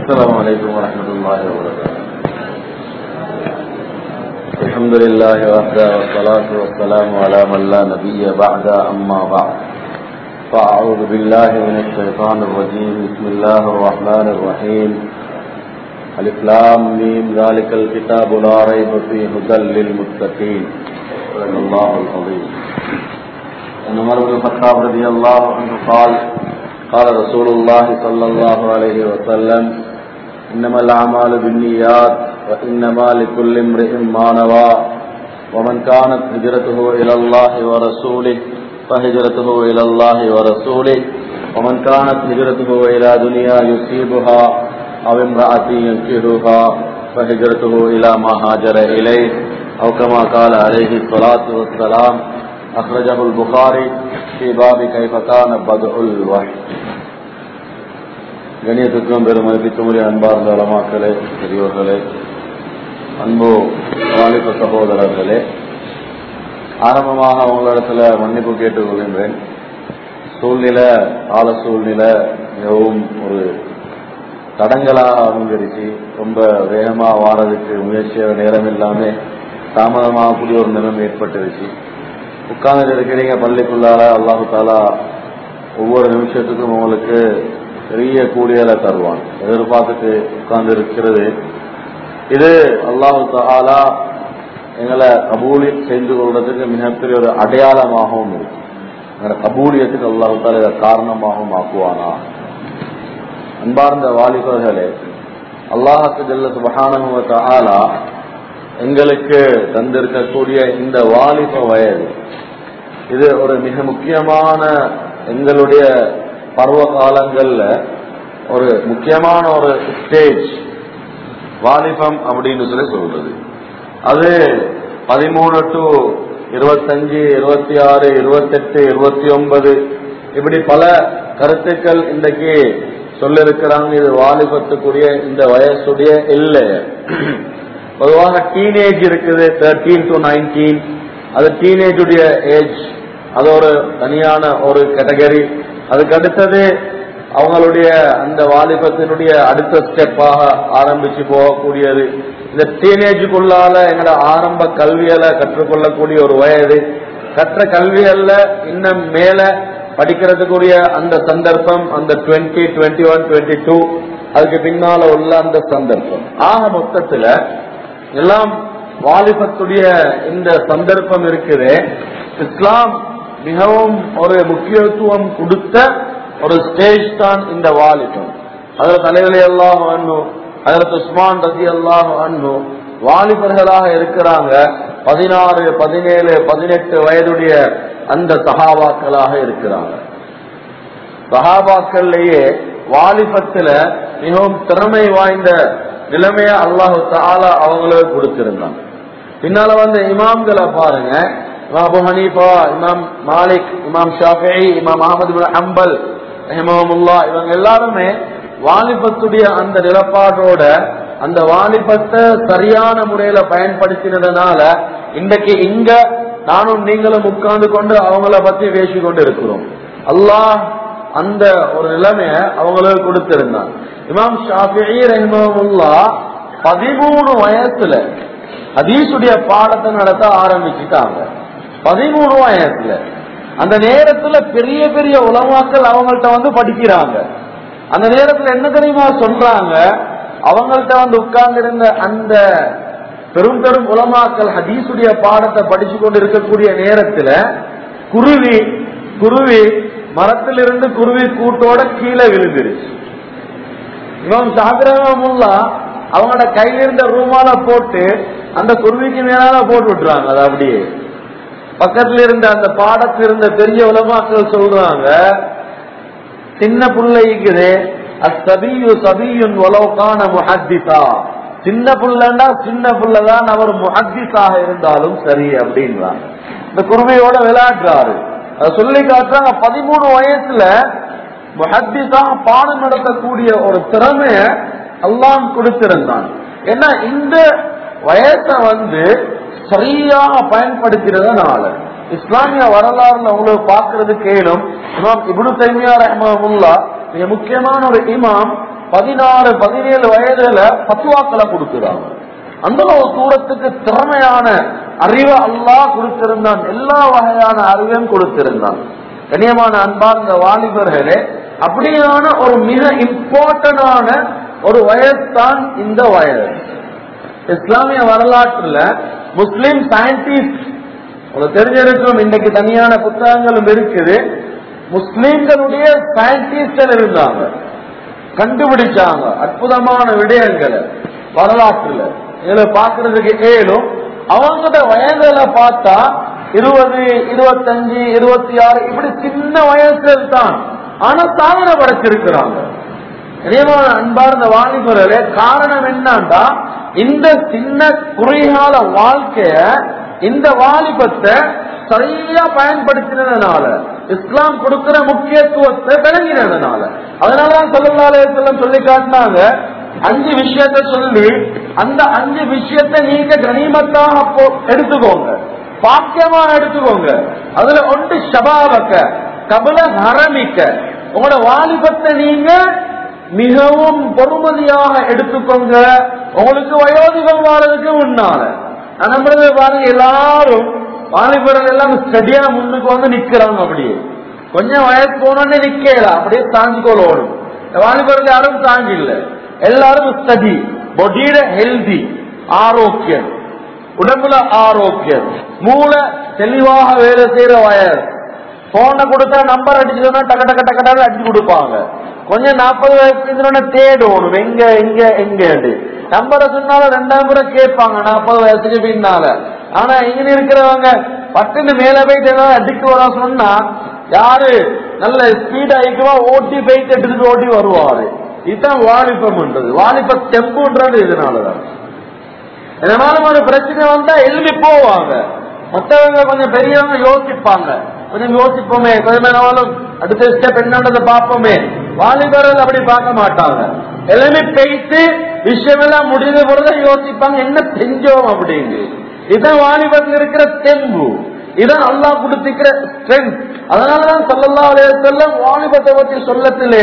السلام عليكم ورحمة الله وبركاته الحمد لله وحده والصلاة والسلام على من لا نبي بعد أما بعد فأعوذ بالله من الشيطان الرجيم بسم الله الرحمن الرحيم ألف لام ميم ذلك الكتاب لا ريب فيه هدى للمتقين صدق الله العظيم عن عمر بن الخطاب رضي الله عنه قال قال رسول الله صلى الله عليه وسلم إنما الأعمال بالنيات وإنما لكل امرئ ما نوى ومن كانت هجرته إلى الله ورسوله فهجرته إلى الله ورسوله ومن كانت هجرته إلى دنيا يصيبها أو امرأة ينكرها فهجرته إلى ما هاجر إليه أو كما قال عليه الصلاة والسلام أخرجه البخاري في باب كيف كان بدء الوحي கணியத்துக்கும் பெருமதிக்குரிய அன்பார்ந்த அளமாக்களே பெரியோர்களே அன்பு வாலிப சகோதரர்களே ஆரம்பமாக உங்களிடத்துல மன்னிப்பு கேட்டுக்கொள்கின்றேன் சூழ்நிலை கால சூழ்நிலை மிகவும் ஒரு தடங்களாக அமைஞ்சிருச்சு ரொம்ப வேகமா வாரதுக்கு முயற்சியாக நேரம் இல்லாம தாமதமாகக்கூடிய ஒரு நிலைமை ஏற்பட்டுருச்சு உட்கார்ந்து இருக்கிறீங்க பள்ளிக்குள்ளார அல்லாஹு தாலா ஒவ்வொரு நிமிஷத்துக்கும் உங்களுக்கு பெரிய கூலியலை தருவான் எதிர்பார்த்துட்டு உட்கார்ந்து இருக்கிறது இது அல்லாஹு தாலா எங்களை கபூலி செய்து கொள்றதுக்கு மிகப்பெரிய ஒரு அடையாளமாகவும் இருக்கு எங்களோட கபூலியத்துக்கு அல்லாஹு தாலா இதை காரணமாகவும் ஆக்குவானா அன்பார்ந்த வாலிபர்களே அல்லாஹுக்கு ஜல்ல சுபஹானஹு ஆலா எங்களுக்கு தந்திருக்கக்கூடிய இந்த வாலிப வயது இது ஒரு மிக முக்கியமான எங்களுடைய பருவ காலங்கள்ல ஒரு முக்கியமான ஒரு ஸ்டேஜ் வாலிபம் அப்படின்னு சொல்லி சொல்றது அது பதிமூணு டு இருபத்தஞ்சு இருபத்தி ஆறு இருபத்தெட்டு இருபத்தி ஒன்பது இப்படி பல கருத்துக்கள் இன்றைக்கு சொல்லிருக்கிறாங்க இது வாலிபத்துக்குரிய இந்த வயசுடைய இல்லை பொதுவாக டீனேஜ் இருக்குது தேர்ட்டீன் டு நைன்டீன் அது டீனேஜுடைய ஏஜ் அது ஒரு தனியான ஒரு கேட்டகரி அதுக்கு அடுத்தது அவங்களுடைய அந்த வாலிபத்தினுடைய அடுத்த ஸ்டெப்பாக ஆரம்பிச்சு போகக்கூடியது இந்த டீனேஜுக்குள்ளால எங்களோட ஆரம்ப கல்வியலை கற்றுக்கொள்ளக்கூடிய ஒரு வயது கற்ற கல்வியல்ல இன்னும் மேல படிக்கிறதுக்குரிய அந்த சந்தர்ப்பம் அந்த twenty twenty one twenty two அதுக்கு பின்னால உள்ள அந்த சந்தர்ப்பம் ஆக மொத்தத்துல எல்லாம் வாலிபத்துடைய இந்த சந்தர்ப்பம் இருக்குது இஸ்லாம் மிகவும் ஒரு முக்கியத்துவம் கொடுத்த ஒரு ஸ்டேஜ் தான் இந்த வாலிபம் அதில் தலைவலி எல்லாம் அண்ணும் அதில் உஸ்மான் ரதி எல்லாம் அண்ணும் வாலிபர்களாக இருக்கிறாங்க பதினாறு பதினேழு பதினெட்டு வயதுடைய அந்த சகாபாக்களாக இருக்கிறாங்க சகாபாக்கள்லயே வாலிபத்துல மிகவும் திறமை வாய்ந்த நிலைமைய அல்லாஹு தாலா அவங்களுக்கு கொடுத்திருந்தாங்க பின்னால வந்து இமாம்களை பாருங்க இமாம் அபு ஹனீஃபா இமாம் மாலிக் இமாம் ஷாஃபி இமாம் அகமது அம்பல் ரஹிமமுல்லா இவங்க எல்லாருமே வாலிபத்துடைய அந்த நிலப்பாடோட அந்த வாலிபத்தை சரியான முறையில பயன்படுத்தினதுனால இன்றைக்கு இங்க நானும் நீங்களும் உட்கார்ந்து கொண்டு அவங்கள பத்தி பேசிக் கொண்டு இருக்கிறோம் அல்லாஹ் அந்த ஒரு நிலைமைய அவங்களுக்கு கொடுத்திருந்தான் இமாம் ஷாஃபி ரஹிமமுல்லா பதிமூணு வயசுல ஹதீசுடைய பாடத்தை நடத்த ஆரம்பிச்சுட்டாங்க பதிமூணு வயசுல அந்த நேரத்துல பெரிய பெரிய உலமாக்கள் அவங்கள்ட்ட வந்து படிக்கிறாங்க அந்த நேரத்துல என்ன தெரியுமா சொல்றாங்க அவங்கள்ட்ட வந்து உட்கார்ந்து இருந்த அந்த பெரும் பெரும் உலமாக்கள் ஹதீசுடைய பாடத்தை படிச்சு கொண்டு இருக்கக்கூடிய நேரத்துல குருவி குருவி மரத்திலிருந்து குருவி கூட்டோட கீழே விழுந்துருச்சு இவன் சாகரமுல்லா அவங்களோட கையில இருந்த ரூமால போட்டு அந்த குருவிக்கு மேலால போட்டு விட்டுறாங்க அது அப்படியே பக்கத்துல இருந்த அந்த பாடத்தில் இருந்த பெரிய உலமாக்கள் சொல்றாங்க சின்ன பிள்ளைக்குது அசபியு சபியுன் உலவுக்கான முஹத்திசா சின்ன புள்ளண்டா சின்ன புள்ளதான் அவர் முஹத்திஸாக இருந்தாலும் சரி அப்படின்றாங்க இந்த குருவியோட விளையாடுறாரு அதை சொல்லி காட்டுறாங்க பதிமூணு வயசுல முஹத்திஸா பாடம் நடத்தக்கூடிய ஒரு திறமைய அல்லாம் கொடுத்திருந்தான் ஏன்னா இந்த வயசை வந்து சரியாக பயன்படுத்துறதுனால இஸ்லாமிய வரலாறுல உங்களுக்கு பாக்குறது கேளும் இமாம் இபுடு தைமியா ரஹ்மமுல்லா மிக முக்கியமான ஒரு இமாம் பதினாறு பதினேழு வயதுல பத்துவாக்களை கொடுக்குறாங்க அந்த ஒரு தூரத்துக்கு திறமையான அறிவை அல்லாஹ் கொடுத்திருந்தான் எல்லா வகையான அறிவையும் கொடுத்திருந்தான் கண்ணியமான அன்பார்ந்த வாலிபர்களே அப்படியான ஒரு மிக இம்பார்ட்டன்டான ஒரு வயசு தான் இந்த வயது இஸ்லாமிய வரலாற்றுல முஸ்லிம் சயின்டிஸ்ட் உங்களுக்கு தெரிஞ்சிருக்கும் இன்னைக்கு தனியான புத்தகங்களும் இருக்குது முஸ்லிம்களுடைய சயின்டிஸ்ட்கள் இருந்தாங்க கண்டுபிடிச்சாங்க அற்புதமான விடயங்களை வரலாற்றுல இதுல பாக்குறதுக்கு ஏழும் அவங்களோட வயதுல பார்த்தா இருபது இருபத்தஞ்சு இருபத்தி ஆறு இப்படி சின்ன வயசுல தான் ஆனா சாதனை படைச்சிருக்கிறாங்க இறைவான அன்பார்ந்த வாலிபர்களே காரணம் என்னன்னா இந்த சின்ன குறுகால வாழ்க்கைய இந்த வாலிபத்தை சரியா பயன்படுத்தினதுனால இஸ்லாம் கொடுக்கிற முக்கியத்துவத்தை விளங்கினதுனால அதனாலதான் சொல்லலாலே செல்லம் சொல்லி காட்டினாங்க அஞ்சு விஷயத்த சொல்லி அந்த அஞ்சு விஷயத்தை நீங்க கனிமத்தாக போ- எடுத்துக்கோங்க பாக்கியமா எடுத்துக்கோங்க அதுல ஒன்று ஷபாபக்க கபல ஹரமிக்க உங்களோட வாலிபத்தை நீங்க மிகவும் பொறுமதியாக எடுத்துக்கோங்க உங்களுக்கு வயோதிகம் வாழறதுக்கு முன்னால நான் நம்புறது பாருங்க எல்லாரும் வாலிபர்கள் எல்லாம் ஸ்டடியா முன்னுக்கு வந்து நிக்கிறாங்க அப்படியே கொஞ்சம் வயசு போனோடனே நிக்கலாம் அப்படியே தாங்கிக்கோள் ஓடும் இந்த வாலிபர்கள் யாரும் தாங்கி இல்ல எல்லாரும் ஸ்டடி பொடியில ஹெல்தி ஆரோக்கியம் உடம்புல ஆரோக்கியம் மூளை தெளிவாக வேலை செய்யற வயசு போனை கொடுத்தா நம்பர் அடிச்சதுன்னா டக்க டக்க டக்க டக்கு அடிச்சு கொடுப்பாங்க கொஞ்சம் நாற்பது வயசுக்கு தேடணும் எங்க எங்க எங்க நம்பரை சொன்னாலும் ரெண்டாம் முறை கேட்பாங்க நாற்பது வயசுக்கு பின்னால ஆனா இங்க இருக்கிறவங்க பட்டுன்னு மேல போயிட்டு ஏதாவது அடிக்க வர சொன்னா யாரு நல்ல ஸ்பீட் ஆயிக்குவா ஓட்டி போயிட்டு எடுத்துட்டு ஓட்டி வருவாரு இதுதான் வாலிபம்ன்றது வாலிப தெம்புன்றது இதனாலதான் இதனால ஒரு பிரச்சனை வந்தா எழுதி போவாங்க மற்றவங்க கொஞ்சம் பெரியவங்க யோசிப்பாங்க கொஞ்சம் யோசிப்போமே கொஞ்சம் நாளும் அடுத்த ஸ்டெப் என்னன்றதை பார்ப்போமே வாலிபர்கள் அப்படி பார்க்க மாட்டாங்க எல்லாமே பேசி விஷயம் எல்லாம் முடிந்த பொழுது யோசிப்பாங்க என்ன செஞ்சோம் அப்படின்னு இதுதான் வாலிபத்தில் இருக்கிற தெம்பு இதான் அல்லாஹ் கொடுத்திருக்கிற ஸ்ட்ரென்த் அதனாலதான் சல்லல்லா அலைய செல்லம் வாலிபத்தை பற்றி சொல்லத்திலே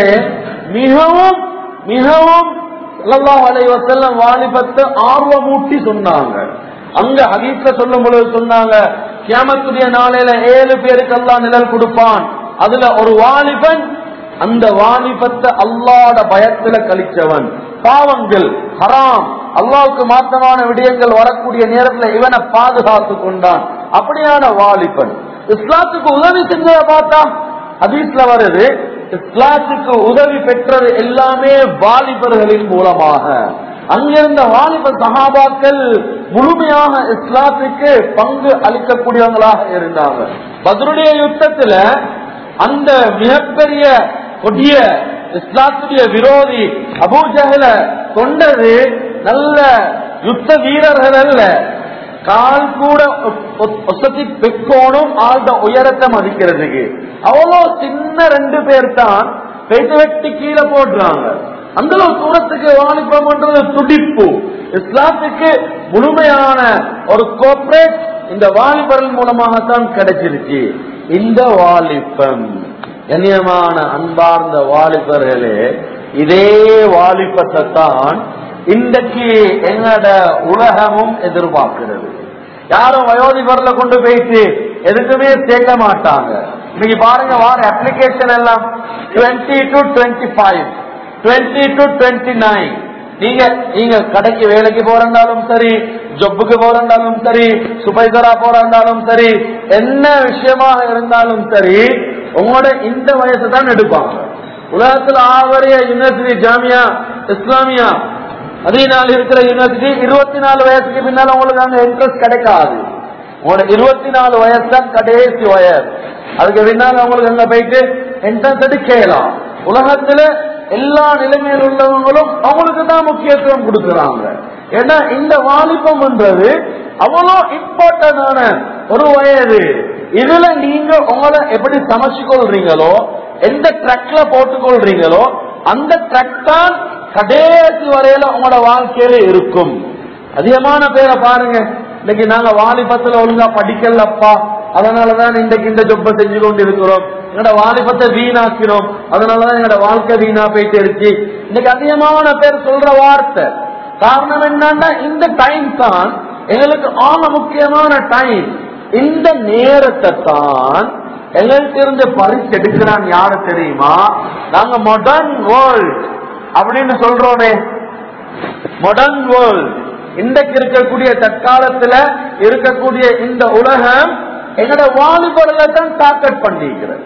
மிகவும் மிகவும் ஸல்லல்லாஹு அலைஹி வஸல்லம் வாலிபத்தை ஆர்வமூட்டி சொன்னாங்க அங்க ஹதீஸ்ல சொல்லும் பொழுது சொன்னாங்க கியாமத்துடைய நாளையில ஏழு பேருக்கு அல்லாஹ் நிழல் கொடுப்பான் அதுல ஒரு வாலிபன் அந்த வாலிபத்தை அல்லாட பயத்துல கழிச்சவன் பாவங்கள் ஹராம் அல்லாவுக்கு மாற்றமான விடயங்கள் வரக்கூடிய நேரத்துல இவனை பாதுகாத்து கொண்டான் அப்படியான வாலிபன் இஸ்லாத்துக்கு உதவி செஞ்சதை பார்த்தா ஹதீஸ்ல வருது இஸ்லாத்துக்கு உதவி பெற்றது எல்லாமே வாலிபர்களின் மூலமாக அங்கிருந்த வாலிப சகாபாக்கள் முழுமையாக இஸ்லாத்துக்கு பங்கு அளிக்கக்கூடியவங்களாக இருந்தாங்க பத்ருடைய யுத்தத்துல அந்த மிகப்பெரிய கொடிய இஸ்லாத்துடைய விரோதி அபூஜகல கொண்டது நல்ல யுத்த வீரர்கள் அல்ல கால் கூட ஒசத்தி பெக்கோனும் ஆழ்ந்த உயரத்தை மதிக்கிறதுக்கு அவ்வளோ சின்ன ரெண்டு பேர் தான் பெய்து வெட்டி கீழே போடுறாங்க அந்த அளவு தூரத்துக்கு வாலிபம்ன்றது துடிப்பு இஸ்லாத்துக்கு முழுமையான ஒரு கோஆபரேட் இந்த வாலிபர்கள் மூலமாகத்தான் கிடைச்சிருச்சு இந்த வாலிபம் கண்ணியமான அன்பார்ந்த வாலிபர்களே இதே வாலிபத்தை தான் இன்றைக்கு எங்கட உலகமும் எதிர்பார்க்கிறது யாரும் வயோதிபர்ல கொண்டு போயிட்டு எதுக்குமே சேர்க்க மாட்டாங்க இன்னைக்கு பாருங்க வார அப்ளிகேஷன் எல்லாம் twenty two twenty five twenty two twenty nine நீங்க நீங்க கடைக்கு வேலைக்கு போறாலும் சரி ஜொப்புக்கு போறாலும் சரி சுபைதரா போறாலும் சரி என்ன விஷயமாக இருந்தாலும் சரி உங்களோட இந்த வயசு தான் எடுப்பாங்க உலகத்தில் ஆவரிய யூனிவர்சிட்டி ஜாமியா இஸ்லாமியா அதே நாள் இருக்கிற யூனிவர்சிட்டி இருபத்தி நாலு வயசுக்கு பின்னால உங்களுக்கு அங்க இன்ட்ரெஸ்ட் கிடைக்காது உங்களோட இருபத்தி நாலு வயசு தான் கடைசி வயசு அதுக்கு பின்னால உங்களுக்கு அங்க போயிட்டு என்ட்ரன்ஸ் எடுக்கலாம் உலகத்துல எல்லா நிலைமையில் உள்ளவங்களும் அவங்களுக்கு தான் முக்கியத்துவம் கொடுக்கறாங்க ஏன்னா இந்த வாலிபம்ன்றது அவ்வளோ இம்பார்ட்டன்டான ஒரு வயது இதுல நீங்க உங்களை எப்படி சமைச்சு கொள்றீங்களோ எந்த ட்ரக்ல போட்டுக்கொள்றீங்களோ அந்த ட்ரக் தான் கடைசி வரையில உங்களோட வாழ்க்கையில இருக்கும் அதிகமான பேரை பாருங்க இன்னைக்கு நாங்க வாலிபத்துல ஒழுங்கா படிக்கலப்பா அதனாலதான் இன்றைக்கு இந்த ஜொப்ப செஞ்சு கொண்டு இருக்கிறோம் எங்களோட வாலிபத்தை வீணாக்கிறோம் அதனாலதான் எங்களோட வாழ்க்கை வீணா போயிட்டு இருக்கு இன்னைக்கு அதிகமான பேர் சொல்ற வார்த்தை காரணம் என்னன்னா இந்த டைம் தான் எங்களுக்கு ஆக முக்கியமான டைம் இந்த நேரத்தை தான் எங்கள்கிட்ட இருந்து பரிசு எடுக்கிறான் யாரு தெரியுமா நாங்க மாடர்ன் வேர்ல்ட் அப்படின்னு சொல்றோமே மாடர்ன் வேர்ல்ட் இன்றைக்கு இருக்கக்கூடிய தற்காலத்துல இருக்கக்கூடிய இந்த உலகம் எங்களோட வாலிபர்களை தான் டார்கெட் பண்ணிக்கிறது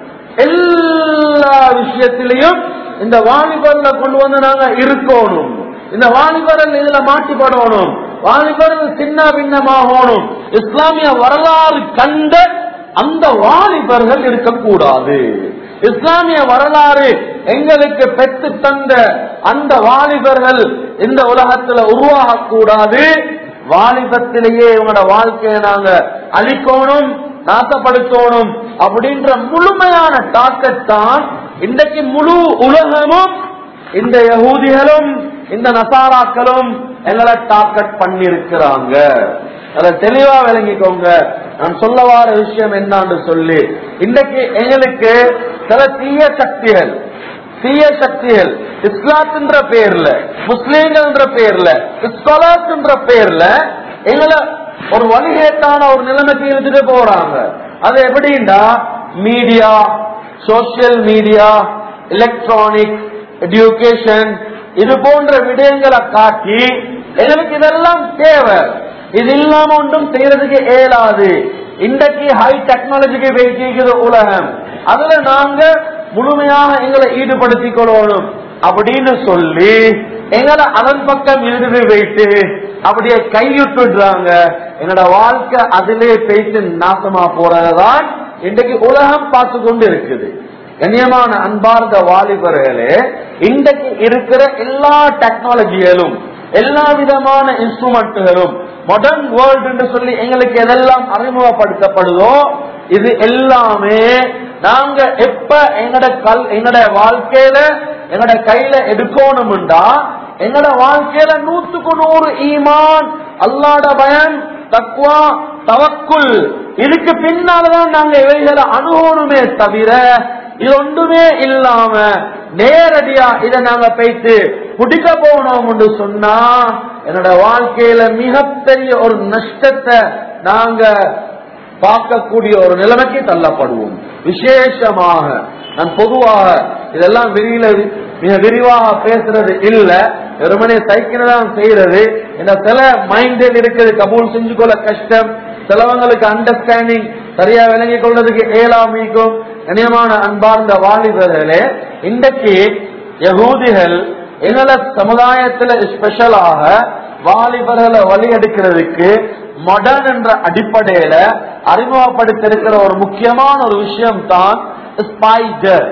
எல்லா விஷயத்திலையும் இந்த வாலிபர்ல கொண்டு வந்து நாங்க இருக்கணும் இந்த வாலிபர்கள் இதுல மாட்டிப்படணும் வாலிபர்கள் சின்ன பின்னமாகணும் இஸ்லாமிய வரலாறு கண்ட அந்த வாலிபர்கள் இருக்கக்கூடாது இஸ்லாமிய வரலாறு எங்களுக்கு பெற்று தந்த அந்த வாலிபர்கள் இந்த உலகத்துல உருவாகக்கூடாது வாலிபத்திலேயே இவங்களோட வாழ்க்கையை நாங்க அழிக்கணும் நாசப்படுத்தணும் அப்படின்ற முழுமையான டார்கெட் தான் இன்றைக்கு முழு உலகமும் இந்த யகூதிகளும் இந்த நசாராக்களும் எங்களை டார்கெட் பண்ணிருக்கிறாங்க அதை தெளிவா விளங்கிக்கோங்க நான் சொல்ல வார விஷயம் என்னான்னு சொல்லி இன்றைக்கு எங்களுக்கு சில தீய சக்திகள் தீய சக்திகள் இஸ்லாத்துன்ற பேர்ல முஸ்லீம்கள்ன்ற பேர்ல ஸ்காலர்ஸ்ன்ற பேர்ல எங்களை ஒரு வழிகேட்டான ஒரு நிலைமைக்கு இழுத்துட்டு போறாங்க அது எப்படின்னா media social media electronic education இது போன்ற விடயங்களை காட்டி எங்களுக்கு இதெல்லாம் தேவை இது இல்லாம ஒன்றும் செய்யறதுக்கு இயலாது இன்றைக்கு ஹை டெக்னாலஜிக்கு வைக்கிறது உலகம் அதுல நாங்க முழுமையாக எங்களை ஈடுபடுத்திக் கொள்ளணும் அப்படின்னு சொல்லி எங்களை அதன் பக்கம் இழுது வைத்து அப்படியே கையுட்டுடுறாங்க எங்களோட வாழ்க்கை அதிலே பேசி நாசமா போறதுதான் இன்றைக்கு உலகம் பார்த்து கொண்டு இருக்குது கண்ணியமான அன்பார்ந்த வாலிபர்களே இன்றைக்கு இருக்கிற எல்லா டெக்னாலஜிகளும் எல்லா விதமான இன்ஸ்ட்ருமெண்ட்டுகளும் மாடர்ன் வேர்ல்ட் என்று சொல்லி எங்களுக்கு எதெல்லாம் அறிமுகப்படுத்தப்படுதோ இது எல்லாமே நாங்க எப்ப எங்கட கல் எங்கட வாழ்க்கையில எங்கட கையில எடுக்கணும்டா எங்கட வாழ்க்கையில நூத்துக்கு நூறு ஈமான் அல்லாட பயம் தக்குவா தவக்குள் இதுக்கு பின்னால்தான் நாங்க இவைகளை அணுகணுமே தவிர இது ஒன்றுமே இல்லாம நேரடியா இதை நாங்க போயிட்டு பிடிக்க போனோம் சொன்னா என்னோட வாழ்க்கையில மிகப்பெரிய ஒரு நஷ்டத்தை நாங்க பார்க்கக்கூடிய ஒரு நிலைமைக்கு தள்ளப்படுவோம் விசேஷமாக நான் பொதுவாக இதெல்லாம் விரியில மிக விரிவாக பேசுறது இல்ல வெறுமனே சைக்கிள் தான் செய்யறது இந்த சில மைண்டில் இருக்குது கபூல் செஞ்சு கொள்ள கஷ்டம் சிலவங்களுக்கு அண்டர்ஸ்டாண்டிங் சரியா விளங்கி கொள்றதுக்கு ஏழாமிக்கும் கனியமான அன்பார்ந்த வாலிபர்களே இன்றைக்கு யகூதிகள் எங்கள சமுதாயத்துல ஸ்பெஷலாக வாலிபர்களை வழி எடுக்கிறதுக்கு மொடர்ன் என்ற அடிப்படையில அறிமுகப்படுத்திருக்கிற ஒரு முக்கியமான ஒரு விஷயம் தான் ஸ்பைடர்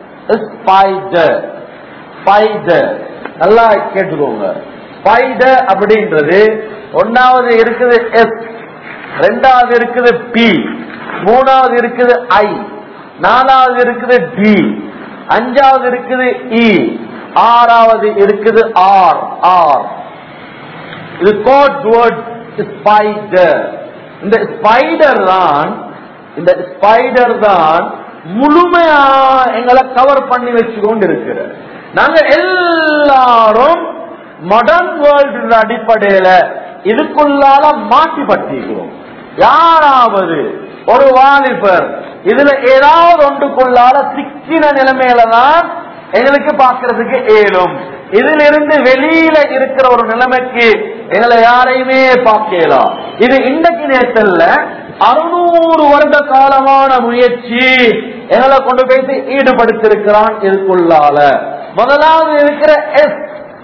ஸ்பைடர் ஸ்பைடர் நல்லா கேட்டுக்கோங்க ஸ்பைடர் அப்படின்றது ஒன்னாவது இருக்குது எஸ் ரெண்டாவது இருக்குது பி மூணாவது இருக்குது ஐ நாலாவது இருக்குது டி அஞ்சாவது இருக்குது இ ஆறாவது இருக்குது ஆர் ஆர் இது கோட் வேர்ட் ஸ்பைடர் இந்த ஸ்பைடர் தான் இந்த ஸ்பைடர் தான் முழுமையா எங்களை கவர் பண்ணி வச்சு கொண்டு இருக்கிற நாங்க எல்லாரும் மாடர்ன் வேர்ல்டு அடிப்படையில இதுக்குள்ளால மாட்டி பட்டிருக்கிறோம் யாராவது ஒரு வாலிபர் இதுல ஏதாவது ஒன்றுக்குள்ளால சிக்கின நிலைமையில தான் எங்களுக்கு பார்க்கறதுக்கு ஏலும் இதுல இருந்து வெளியில இருக்கிற ஒரு நிலைமைக்கு எங்களை யாரையுமே பார்க்கலாம் இது இன்றைக்கு நேரத்தில் அறுநூறு வருட காலமான முயற்சி எங்களை கொண்டு போயிட்டு ஈடுபடுத்திருக்கிறான் இதுக்குள்ளால முதலாவது இருக்கிற எஸ்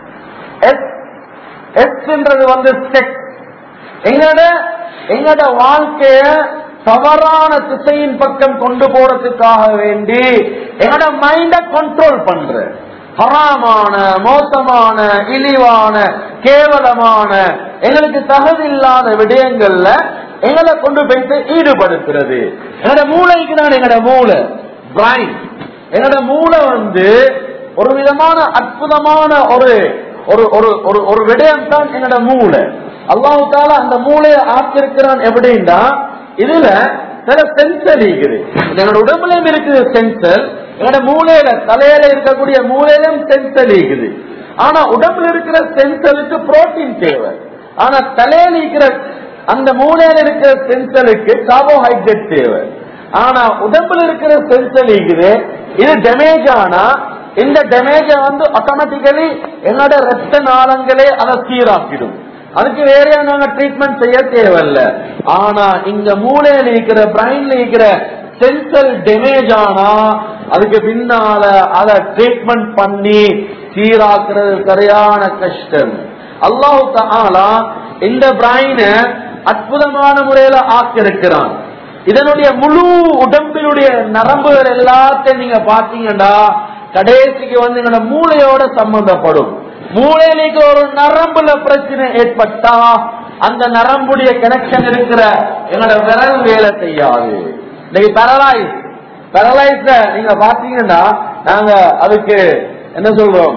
எஸ் எஸ்ன்றது வந்து செக்ஸ் எங்கட எங்கட வாழ்க்கைய தவறான திசையின் பக்கம் கொண்டு போறதுக்காக வேண்டி எங்கட மைண்ட கண்ட்ரோல் பண்ற ஹராமான மோசமான இழிவான கேவலமான எங்களுக்கு தகுதி இல்லாத விடயங்கள்ல எங்களை கொண்டு போயிட்டு ஈடுபடுத்துறது எங்கட மூளைக்கு தான் எங்கட மூளை பிரைன் எங்கட மூளை வந்து ஒரு விதமான அற்புதமான ஒரு ஒரு ஒரு ஒரு ஒரு விடயம் தான் எங்கட மூளை அல்லாஹு தாலா அந்த மூளையை ஆக்கிருக்கிறான் எப்படின்னா இதுல சில சென்சல் இருக்குது எங்களோட உடம்புலயும் இருக்குது சென்சல் எங்களோட மூளையில தலையில இருக்கக்கூடிய மூளையிலும் சென்சல் இருக்குது ஆனா உடம்புல இருக்கிற சென்சலுக்கு புரோட்டீன் தேவை ஆனா தலையில இருக்கிற அந்த மூளையில இருக்கிற சென்சலுக்கு கார்போஹைட்ரேட் தேவை ஆனா உடம்புல இருக்கிற சென்சல் இருக்குது இது டேமேஜ் ஆனா இந்த டேமேஜ வந்து ஆட்டோமேட்டிக்கலி என்னோட ரத்த நாளங்களே அதை சீராக்கிடும் அதுக்கு வேறையா நாங்க ட்ரீட்மெண்ட் செய்ய தேவையில்ல ஆனா இங்க மூளையில இருக்கிற பிரைன்ல இருக்கிற சென்சல் டேமேஜ் ஆனா அதுக்கு பின்னால அதை ட்ரீட்மெண்ட் பண்ணி சீராக்குறது சரியான கஷ்டம் அல்லாஹு தாலா இந்த பிரைன அற்புதமான முறையில ஆக்கிருக்கிறான் இதனுடைய முழு உடம்பினுடைய நரம்புகள் எல்லாத்தையும் நீங்க பாத்தீங்கன்னா கடைசிக்கு வந்து எங்களோட மூளையோட சம்பந்தப்படும் மூளையிലേക്ക് ஒரு நரம்புல பிரச்சனை ஏற்பட்டா அந்த நரம்புடைய கனெக்ஷன் இருக்கிற எங்களோட விரல் வேலை செய்யாது இன்னைக்கு பேரலைஸ் பேரலைஸ் நீங்க பாத்தீங்கன்னா நாங்க அதுக்கு என்ன சொல்றோம்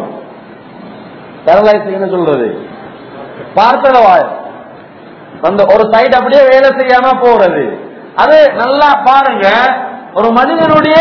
பேரலைஸ் என்ன சொல்றது பார்த்தளவாய் அந்த ஒரு சைடு அப்படியே வேலை செய்யாம போறது அது நல்லா பாருங்க ஒரு மனிதனுடைய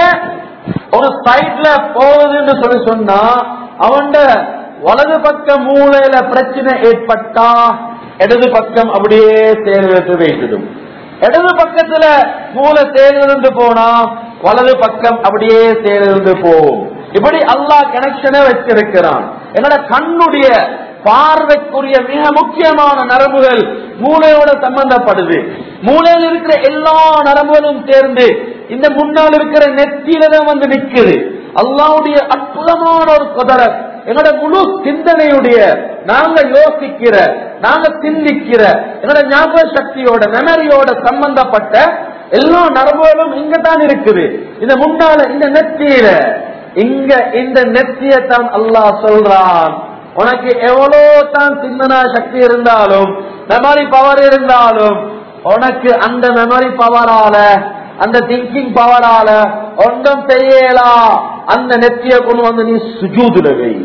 ஒரு சைட்ல போகுதுன்னு சொல்லி சொன்னா அவன் வலது பக்க மூளையில பிரச்சனை ஏற்பட்டா இடது பக்கம் அப்படியே சேர்ந்து வைத்திடும் இடது பக்கத்துல மூளை சேர்ந்து போனா வலது பக்கம் அப்படியே சேர்ந்து போகும் இப்படி அல்லாஹ் கனெக்ஷனை வச்சிருக்கிறான் என்னோட கண்ணுடைய பார்வைக்குரிய மிக முக்கியமான நரம்புகள் மூளையோட சம்பந்தப்படுது மூளையில் இருக்கிற எல்லா நரம்புகளும் சேர்ந்து இந்த முன்னால் இருக்கிற நெத்தியில தான் வந்து நிக்குது அல்லாவுடைய அற்புதமான ஒரு குதிரை எங்களோட முழு சிந்தனையுடைய நாங்க யோசிக்கிற நாங்க சிந்திக்கிற எங்களோட ஞாபக சக்தியோட மெமரியோட சம்பந்தப்பட்ட எல்லா நரம்புகளும் இங்க தான் இருக்குது இந்த முன்னால இந்த நெத்தியில இங்க இந்த நெத்தியை தான் அல்லாஹ் சொல்றான் உனக்கு எவ்வளவு தான் சிந்தனா சக்தி இருந்தாலும் மெமரி பவர் இருந்தாலும் உனக்கு அந்த மெமரி பவரால அந்த திங்கிங் பவரால ஒன்றும் செய்யலாம் அந்த நெத்திய கொண்டு வந்து நீ சுஜூதுல வை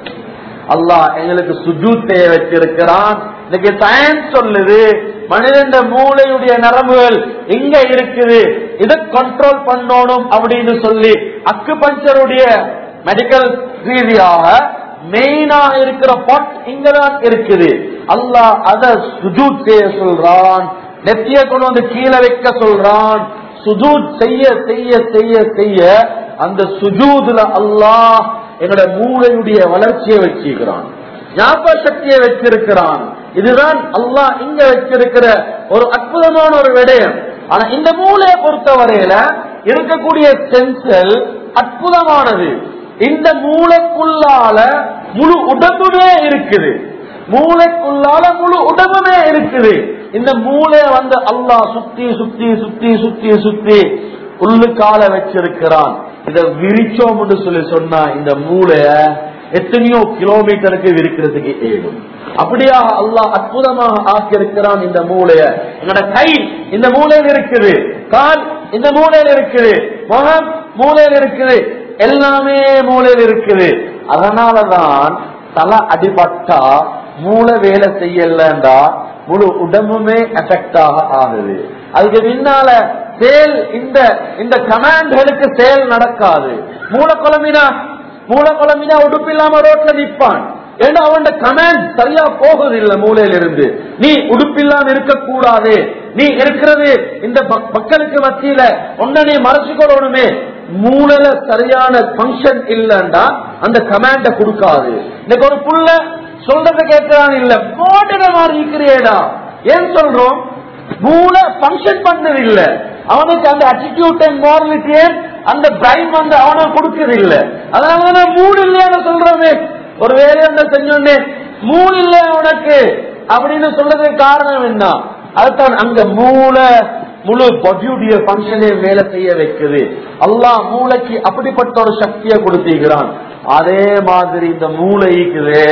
அல்லாஹ் எங்களுக்கு சுஜூத்தைய வச்சிருக்கிறான் இன்னைக்கு சயின்ஸ் சொல்லுது மனிதன் மூளையுடைய நரம்புகள் இங்க இருக்குது இதை கண்ட்ரோல் பண்ணணும் அப்படின்னு சொல்லி அக்கு பஞ்சருடைய மெடிக்கல் ரீதியாக மெயினா இருக்கிற பாட் இங்கதான் இருக்குது அல்லாஹ் அத சுஜூத் செய்ய சொல்றான் நெத்திய கொண்டு வந்து கீழே வைக்க சொல்றான் சுஜூத் செய்ய செய்ய செய்ய செய்ய அந்த சுஜூதுல அல்லாஹ் எங்களோட மூளையுடைய வளர்ச்சியை வச்சிருக்கிறான் ஞாபக சக்தியை வச்சிருக்கிறான் இதுதான் அல்லாஹ் இங்க வச்சிருக்கிற ஒரு அற்புதமான ஒரு விடயம் ஆனா இந்த மூளையை பொறுத்தவரையில இருக்கக்கூடிய சென்சல் அற்புதமானது இந்த மூளைக்குள்ளால முழு உடம்புமே இருக்குது மூளைக்குள்ளால முழு உடம்புமே இருக்குது இந்த மூளைய வந்து அல்லாஹ் சுத்தி சுத்தி சுத்தி சுத்தி சுத்தி உள்ளுக்கால வச்சிருக்கிறான் இத விரிச்சோம் என்று சொல்லி சொன்னா இந்த மூளைய எத்தனையோ கிலோமீட்டருக்கு விரிக்கிறதுக்கு ஏடும் அப்படியாக அல்லாஹ் அற்புதமாக ஆக்கியிருக்கிறான் இந்த மூளைய என்னோட கை இந்த மூலையில் இருக்குது கால் இந்த மூலையில் இருக்குது முகம் மூலையில் இருக்குது எல்லாமே மூலையில் இருக்குது அதனாலதான் தலை அடிபட்டா மூளை வேலை செய்யலண்டா முழு உடம்புமே எஃபெக்ட் ஆக ஆகுது அதுக்கு பின்னால செயல் இந்த இந்த கமாண்ட்களுக்கு செயல் நடக்காது மூளை குழம்பினா மூளை குழம்பினா உடுப்பு இல்லாம ரோட்ல நிப்பான் ஏன்னா அவன் கமாண்ட் சரியா போகுது இல்ல மூலையில இருந்து நீ உடுப்பில்லாம இருக்க கூடாது நீ இருக்கிறது இந்த மக்- மக்களுக்கு மத்தியில ஒன்ன நீ மறைச்சுக்கொள்ளணுமே மூளையில சரியான பங்கன் இல்லைன்னா அந்த கமாண்ட கொடுக்காது இன்னைக்கு ஒரு புள்ள சொல்றத கேட்கிறான் இல்ல போடுற மாதிரி இருக்கிறேடா ஏன் சொல்றோம் மூளை பங்கன் பண்ணது இல்ல அவனுக்கு அந்த அட்டிடியூட் அண்ட் மாரலிட்டிய அந்த பிரைன் வந்து அவனுக்கு கொடுக்கறது இல்ல அதனால நான் மூணு இல்லையான்னு சொல்றோமே ஒரு வேலை என்ன செஞ்சோன்னே மூணு இல்ல உனக்கு அப்படின்னு சொல்றதுக்கு காரணம் என்ன அதுதான் அங்க மூளை முழு பாடியுடைய பங்கனே வேலை செய்ய வைக்குது அல்லாஹ் மூளைக்கு அப்படிப்பட்ட ஒரு சக்தியை கொடுத்திருக்கிறான் அதே மாதிரி இந்த மூளை இருக்குது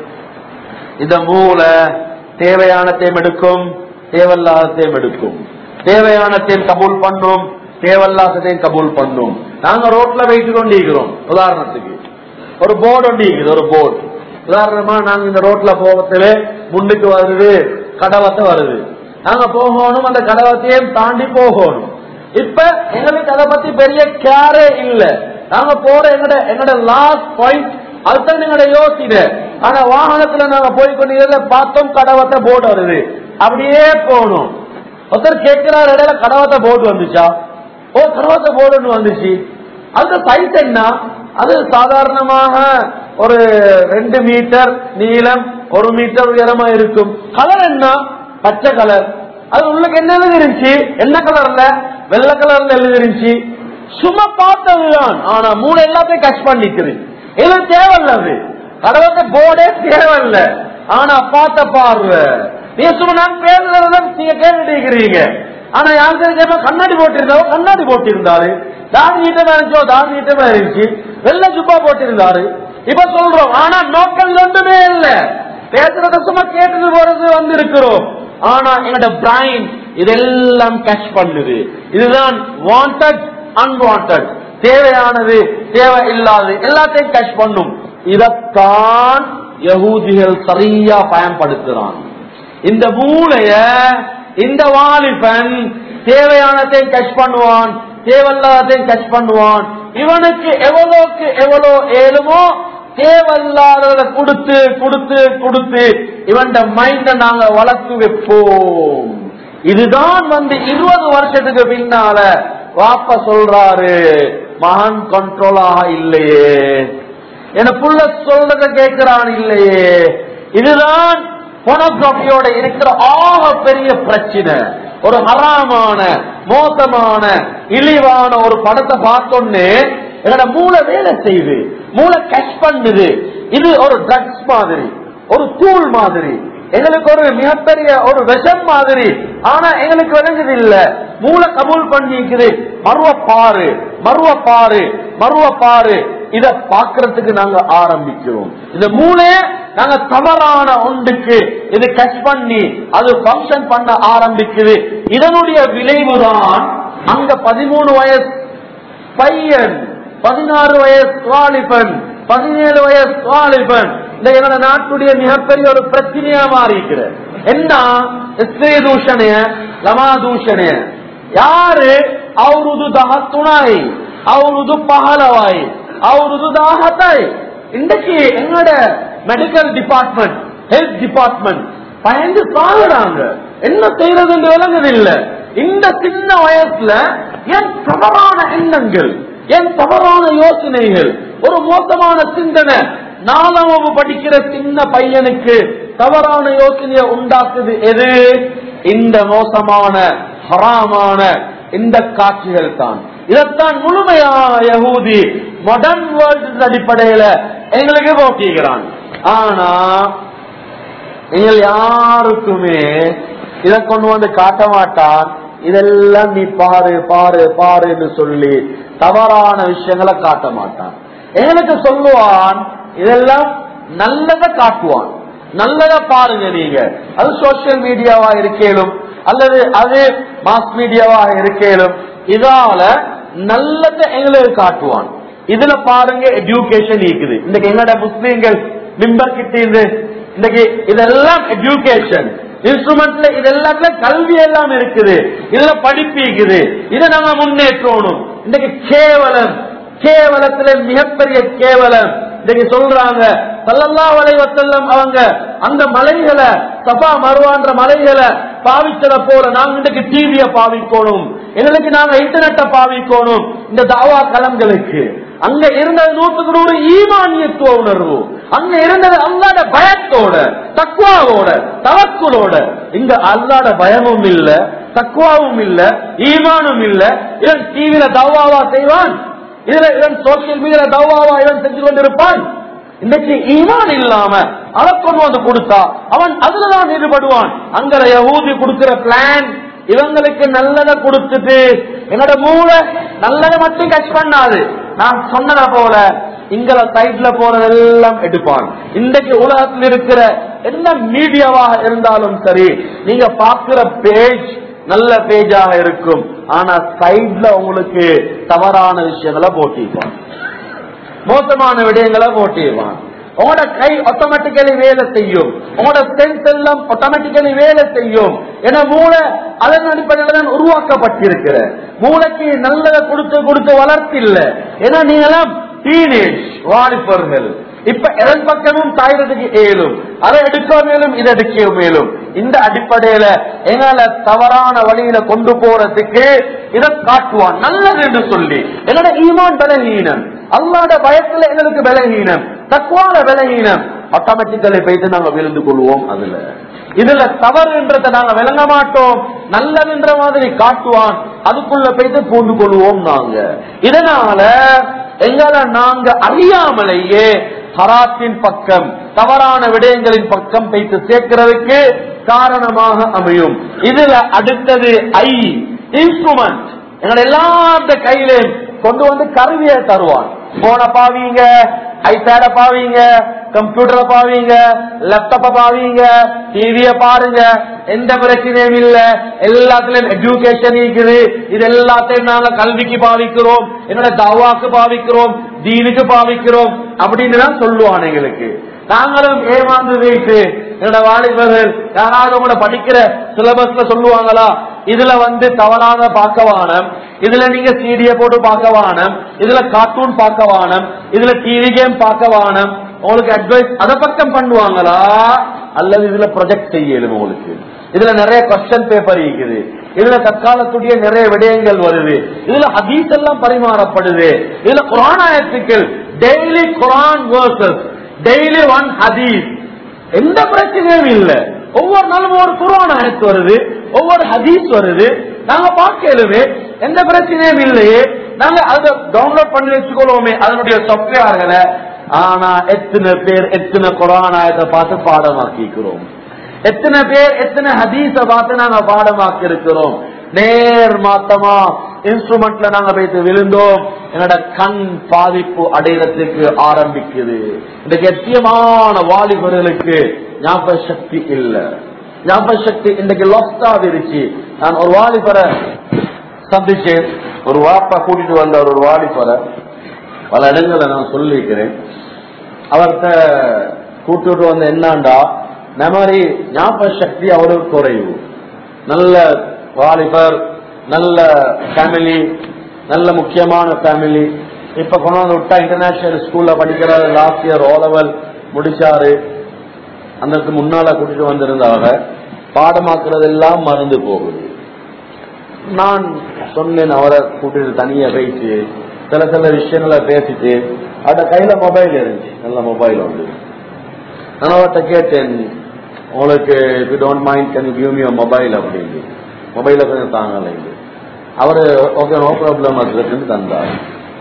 இந்த மூளை தேவையானத்தையும் எடுக்கும் தேவையில்லாதத்தையும் எடுக்கும் தேவையானத்தையும் கபூல் பண்ணும் தேவையில்லாததையும் கபூல் பண்ணும் நாங்க ரோட்ல வைத்து கொண்டிருக்கிறோம் உதாரணத்துக்கு ஒரு போர்டு ஒண்டி இருக்குது ஒரு போர்டு உதாரணமா நாங்க இந்த ரோட்ல போகத்துல முன்னுக்கு வருது கடவத்தை வருது நாங்க போகணும் அந்த கடவத்தையும் தாண்டி போகணும் இப்ப எங்களுக்கு அதை பத்தி பெரிய கேரே இல்ல நாங்க போற எங்கட எங்கட லாஸ்ட் பாயிண்ட் அதுதான் எங்கட யோசிட ஆனா வாகனத்துல நாங்க போய் கொண்டு பார்த்தோம் கடவத்தை போர்டு வருது அப்படியே போகணும் ஒருத்தர் கேட்கிறார் இடையில கடவத்தை போர்டு வந்துச்சா ஓ கடவத்தை போர்டுன்னு வந்துச்சு அது சைஸ் என்ன அது சாதாரணமாக ஒரு ரெண்டு மீட்டர் நீளம் ஒரு மீட்டர் உயரமா இருக்கும் கலர் என்ன பச்சை கலர் அது உள்ளுக்கு என்ன எழுதிருந்துச்சு என்ன கலர்ல வெள்ளை கலர்ல எழுதிருந்துச்சு சும்மா பார்த்ததுதான் ஆனா மூணு எல்லாத்தையும் கஷ் பண்ணிக்குது இது தேவையில்ல அது கடவுளுக்கு போர்டே தேவையில்ல ஆனா பார்த்த பார்வை நீ சும்மா நான் பேசுறத நீங்க கேட்டுக்கிறீங்க ஆனா யாருக்கு கண்ணாடி போட்டிருந்தாவோ கண்ணாடி போட்டிருந்தாரு தாடி நீட்டமா இருந்துச்சோ தாடி நீட்டமா இருந்துச்சு வெள்ள சுப்பா போட்டிருந்தாரு இப்ப சொல்றோம் ஆனா நோக்கம் ஒன்றுமே இல்ல பேசுறத சும்மா கேட்டுட்டு போறது வந்து இருக்கிறோம் ஆனா எங்களோட பிரைன் இதெல்லாம் கேட்ச் பண்ணுது இதுதான் வாண்டட் அன்வான்ட் தேவையானது தேவை இல்லாதது எல்லாத்தையும் கேட்ச் பண்ணும் இதத்தான் யகூதிகள் சரியா பயன்படுத்துறான் இந்த மூளைய இந்த வாலிபன் தேவையானதையும் கஷ் பண்ணுவான் தேவையில்லாததையும் கஷ் பண்ணுவான் இவனுக்கு எவ்வளவுக்கு எவ்வளவு ஏழுமோ தேவையில்லாதத கொடுத்து கொடுத்து கொடுத்து இவன் மைண்ட நாங்க வளர்த்து வைப்போம் இதுதான் வந்து இருபது வருஷத்துக்கு பின்னால வாப்ப சொல்றாரு மகன் கண்ட்ரோலாக இல்லையே என புள்ள சொல்றத கேட்கிறான் இல்லையே இதுதான் போனோகிராபியோட இருக்கிற ஆக பெரிய பிரச்சனை ஒரு ஹராமான மோசமான இழிவான ஒரு படத்தை பார்த்தோன்னு என்னோட மூளை வேலை செய்யுது மூளை கஷ் பண்ணுது இது ஒரு ட்ரக்ஸ் மாதிரி ஒரு தூள் மாதிரி எங்களுக்கு ஒரு மிகப்பெரிய ஒரு விஷம் மாதிரி ஆனா எங்களுக்கு விளங்குது இல்ல மூளை கபூல் பண்ணிக்குது மருவ பாரு மருவ பாரு மருவ பாரு இத பாக்குறதுக்கு நாங்க ஆரம்பிக்கிறோம் இந்த மூளைய நாங்க தவறான ஒன்றுக்கு இது கட் பண்ணி அது பங்கன் பண்ண ஆரம்பிக்குது இதனுடைய விளைவுதான் அங்க பதிமூணு வயசு பையன் பதினாறு வயசு வாலிபன் பதினேழு வயசு வாலிபன் இந்த என்னோட நாட்டுடைய மிகப்பெரிய ஒரு பிரச்சனையா மாறிக்கிறது என்ன ஸ்ரீ தூஷணைய லமா தூஷணைய யாரு அவருது தகத்துணாய் அவருது பகலவாய் அவருது தாகத்தாய் இன்றைக்கு எங்களோட மெடிக்கல் டிபார்ட்மெண்ட் ஹெல்த் டிபார்ட்மெண்ட் பயந்து சாகுறாங்க என்ன செய்யறதுன்னு விளங்குது இல்ல இந்த சின்ன வயசுல என் தவறான எண்ணங்கள் என் தவறான யோசனைகள் ஒரு மோசமான சிந்தனை நாலாம் வகுப்பு படிக்கிற சின்ன பையனுக்கு தவறான யோசனையை உண்டாக்குது எது இந்த மோசமான ஹராமான இந்த காட்சிகள் தான் இதைத்தான் முழுமையான யகூதி மாடர்ன் வேர்ல்ட் அடிப்படையில எங்களுக்கு போட்டிக்கிறான் ஆனா நீங்கள் யாருக்குமே இதை கொண்டு வந்து காட்ட மாட்டான் இதெல்லாம் நீ பாரு பாரு பாருன்னு சொல்லி தவறான விஷயங்களை காட்ட மாட்டான் எங்களுக்கு சொல்லுவான் இதெல்லாம் நல்லதை காட்டுவான் நல்லதை பாருங்க நீங்க அது சோசியல் மீடியாவா இருக்கேலும் அல்லது அது மாஸ் மீடியாவா இருக்கேலும் இதால நல்லதை எங்களுக்கு காட்டுவான் இதுல பாருங்க எஜுகேஷன் இருக்குது இன்னைக்கு எங்கட முஸ்லீம்கள் மிம்பர் கிட்ட இருந்து இன்னைக்கு இதெல்லாம் எஜுகேஷன் இன்ஸ்ட்ருமெண்ட்ல இது எல்லாத்துல கல்வி எல்லாம் இருக்குது இதுல படிப்பு இருக்குது இதை நாங்க முன்னேற்றணும் இன்னைக்கு கேவலம் கேவலத்துல மிகப்பெரிய கேவலம் இன்னைக்கு சொல்றாங்க சல்லல்லா வலைவத்தல்லம் அவங்க அந்த மலைகளை சபா மருவான்ற மலைகளை பாவிச்சத போல நாங்க இன்னைக்கு டிவிய பாவிக்கணும் எங்களுக்கு நாங்க இன்டர்நெட்டை பாவிக்கணும் இந்த தாவா களங்களுக்கு அங்க இருந்தது நூற்றுக்கு நூறு ஈமானியத்துவ உணர்வு அங்க இருந்தது அல்லாட பயத்தோட தக்குவாவோட தவக்குலோட இங்க அல்லாட பயமும் இல்ல தக்குவாவும் இல்ல ஈமானும் இல்ல இவன் டிவியில தவாவா செய்வான் இதுல இவன் சோசியல் மீடியா தவாவா இவன் செஞ்சு கொண்டிருப்பான் இன்னைக்கு ஈமான் இல்லாம அதை கொண்டு வந்து கொடுத்தா அவன் அதுலதான் ஈடுபடுவான் அங்க யகூதி கொடுக்கிற பிளான் இவங்களுக்கு நல்லதை கொடுத்துட்டு என்னோட மூளை நல்லதை மட்டும் கட்ச் பண்ணாது நான் சொன்னதை போல இங்கல சைட்ல போறதெல்லாம் எடுப்பான் இன்றைக்கு உலகத்தில் இருக்கிற என்ன மீடியாவாக இருந்தாலும் சரி நீங்க பாக்குற பேஜ் நல்ல பேஜாக இருக்கும் ஆனா சைட்ல உங்களுக்கு தவறான விஷயங்களை போட்டிருப்பான் மோசமான விடயங்களை போட்டிடுவான் உங்களோட கை ஆட்டோமேட்டிக்கலி வேலை செய்யும் உங்களோட சென்ஸ் எல்லாம் ஆட்டோமேட்டிக்கலி வேலை செய்யும் ஏன்னா மூளை அதன் அடிப்படையில் தான் உருவாக்கப்பட்டிருக்கிற மூளைக்கு நல்லதை கொடுத்து கொடுத்து வளர்த்து இல்ல ஏன்னா நீங்களாம் டீனேஜ் வாலிபர்கள் இப்ப எதன் பக்கமும் சாயறதுக்கு ஏலும் அதை எடுக்க மேலும் இதை எடுக்க மேலும் இந்த அடிப்படையில எங்களை தவறான வழியில கொண்டு போறதுக்கு இதை காட்டுவான் நல்லது என்று சொல்லி என்னோட ஈமான் பலகீனம் அல்லாட பயத்துல எங்களுக்கு பலகீனம் தக்குவான பலகீனம் ஆட்டோமேட்டிக்கலி போயிட்டு நாங்க விழுந்து கொள்வோம் அதுல இதுல தவறுன்றதை நாங்க விளங்க மாட்டோம் நல்லதுன்ற மாதிரி காட்டுவான் அதுக்குள்ள போயிட்டு பூந்து கொள்வோம் நாங்க இதனால எங்களை நாங்க அறியாமலேயே ஹராத்தின் பக்கம் தவறான விடயங்களின் பக்கம் வைத்து சேர்க்கிறதுக்கு காரணமாக அமையும் இதுல அடுத்தது ஐ இன்ஸ்ட்ருமெண்ட் எங்களை எல்லாத்த கையிலையும் கொண்டு வந்து கருவியை தருவான் போன பாவீங்க ஐபேட பாவீங்க கம்ப்யூட்டரை பாவீங்க லேப்டாப்ப பாவீங்க டிவிய பாருங்க எந்த பிரச்சனையும் இல்ல எல்லாத்துலயும் எஜுகேஷன் இருக்குது இது எல்லாத்தையும் நாங்க கல்விக்கு பாவிக்கிறோம் என்னோட தவாக்கு பாவிக்கிறோம் தீனுக்கு பாவிக்கிறோம் அப்படின்னு தான் சொல்லுவான் எங்களுக்கு நாங்களும் ஏமாந்து வைத்து என்னோட வாலிபர்கள் யாராவது கூட படிக்கிற சிலபஸ்ல சொல்லுவாங்களா இதுல வந்து தவறான பார்க்கவானம் இதுல நீங்க சீடிய போட்டு பார்க்கவானம் இதுல கார்ட்டூன் பார்க்கவானம் இதுல டிவி கேம் பார்க்கவானம் உங்களுக்கு அட்வைஸ் அதை பக்கம் பண்ணுவாங்களா அல்லது இதுல ப்ரொஜெக்ட் செய்யலும் உங்களுக்கு இதுல நிறைய கொஸ்டின் பேப்பர் இருக்குது இதுல தற்காலத்துடைய நிறைய விடயங்கள் வருது இதுல ஹதீஸ் எல்லாம் பரிமாறப்படுது இதுல குரானாயத்துக்கள் daily Quran verses daily one hadith எந்த பிரச்சனையும் இல்ல ஒவ்வொரு நாளும் ஒரு குரான் ஆயத்து வருது ஒவ்வொரு ஹதீஸ் வருது நாங்க பார்க்கலுமே எந்த பிரச்சனையும் இல்லையே நாங்க அதை டவுன்லோட் பண்ணி வச்சுக்கொள்வோமே அதனுடைய சாப்ட்வேர்களை ஆனா எத்தனை பேர் எத்தனை குரான் ஆயத்தை பார்த்து பாடமாக்கிக்கிறோம் எத்தனை பேர் எத்தனை ஹதீஸ பார்த்து நாங்க பாடமாக்கி இருக்கிறோம் நேர் மாத்தமா இன்ஸ்ட்ருமெண்ட்ல நாங்க போயிட்டு விழுந்தோம் என்னோட கண் பாதிப்பு அடையறதுக்கு ஆரம்பிக்குது இன்றைக்கு எத்தியமான வாலிபர்களுக்கு ஞாபக சக்தி இல்ல ஞாபக சக்தி இன்றைக்கு லாஸ்ட் ஆகிருச்சு நான் ஒரு வாலிபரை சந்திச்சேன் ஒரு வாப்பா கூட்டிட்டு வந்த ஒரு வாலிபரை பல இடங்களை நான் சொல்லியிருக்கிறேன் அவர்கிட்ட கூட்டிட்டு வந்த என்னண்டா மெமரி ஞாபக சக்தி அவருக்கு குறைவு நல்ல வாலிபர் நல்ல ஃபேமிலி நல்ல முக்கியமான ஃபேமிலி இப்ப கொண்டாந்து விட்டா இன்டர்நேஷனல் ஸ்கூல்ல படிக்கிறாரு லாஸ்ட் இயர் ஓ லெவல் முடிச்சாரு அதற்கு முன்னால கூட்டிட்டு வந்திருந்தாங்க பாடமாக்குறது எல்லாம் மறந்து போகுது நான் சொன்னேன் அவரை கூட்டிட்டு தனியா போயிட்டு சில சில விஷயங்களை பேசிட்டு அவட கையில மொபைல் இருந்துச்சு நல்ல மொபைல் வந்து நான் அவர்கிட்ட கேட்டேன் உங்களுக்கு if don't mind can you give me mobile அப்படின்னு மொபைல கொஞ்சம் தாங்கலை அவரு ஓகே நோ ப்ராப்ளம் அதுக்குன்னு தந்தார்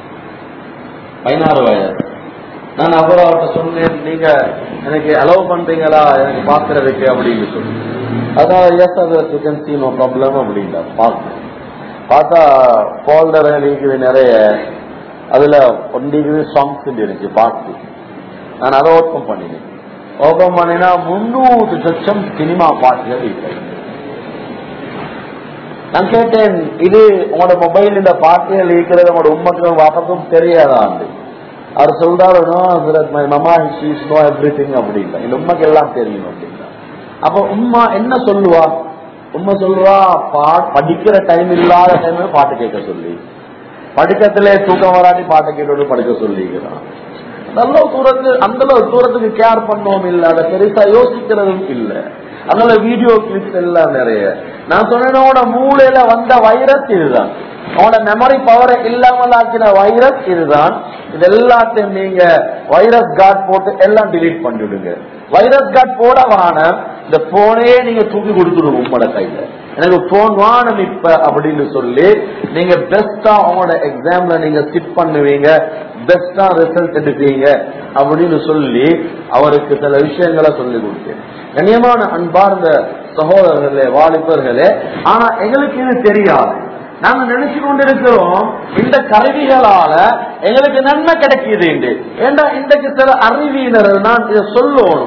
பதினாறு வயது நான் அப்புறம் அவர்கிட்ட சொன்னேன் நீங்க எனக்கு அலோவ் பண்றீங்களா எனக்கு பாக்குறதுக்கு அப்படின்னு சொல்லி அதான் எஸ் அது சிக்கன் சி நோ ப்ராப்ளம் அப்படின்னா பார்த்தேன் பார்த்தா ஃபோல்டர் இருக்குது நிறைய அதுல ஒன்றிக்குது சாங்ஸ் இருந்துச்சு பாட்டு நான் அதை ஓப்பன் பண்ணினேன் ஓபன் பண்ணினா முன்னூறு லட்சம் சினிமா பாட்டுகள் இல்லை நான் கேட்டேன் இது உங்களோட மொபைல் இந்த பாட்டுகள் இருக்கிறது உங்களோட உண்மைக்கும் வாப்பக்கும் தெரியாதாண்டு அவர் சொல்றாரு my mama she's know everything அப்படின்னா இந்த உண்மைக்கு எல்லாம் தெரியும் அப்படின்னா அப்ப உம்மா என்ன சொல்லுவா உண்மை சொல்லுவா பா- படிக்கிற டைம் இல்லாத டைம்ல பாட்டு கேட்க சொல்லி படிக்கத்துல தூக்கம் வராட்டி பாட்டை கேட்டு படிக்க சொல்லிக்கிறான் நல்ல தூரத்து அந்த அளவு தூரத்துக்கு கேர் பண்ணவும் இல்ல அதை பெருசா யோசிக்கிறதும் இல்ல அதனால வீடியோ கிளிப்ஸ் எல்லாம் நிறைய நான் சொன்னோட மூளையில வந்த வைரஸ் இதுதான் அவனோட மெமரி பவரை இல்லாமல் ஆக்கின வைரஸ் இதுதான் இது எல்லாத்தையும் நீங்க வைரஸ் கார்டு போட்டு எல்லாம் டிலீட் பண்ணிவிடுங்க வைரஸ் கார்டு போட வானம் இந்த போனே நீங்க தூக்கி கொடுத்துடுங்க உங்களோட கையில எனக்கு போன் வானம் இப்ப அப்படின்னு சொல்லி நீங்க பெஸ்டா உங்களோட எக்ஸாம்ல நீங்க சிட் பண்ணுவீங்க பெஸ்டா ரிசல்ட் எடுப்பீங்க அப்படின்னு சொல்லி அவருக்கு சில விஷயங்களை சொல்லி கொடுத்தேன் கண்ணியமான அன்பார்ந்த சகோதரர்களே வாலிபர்களே ஆனா எங்களுக்கு இது தெரியாது நாங்க நினைச்சு கொண்டிருக்கிறோம் இந்த கருவிகளால எங்களுக்கு நன்மை கிடைக்குது என்று ஏண்டா இன்றைக்கு சில அறிவியினர் நான் இதை சொல்லணும்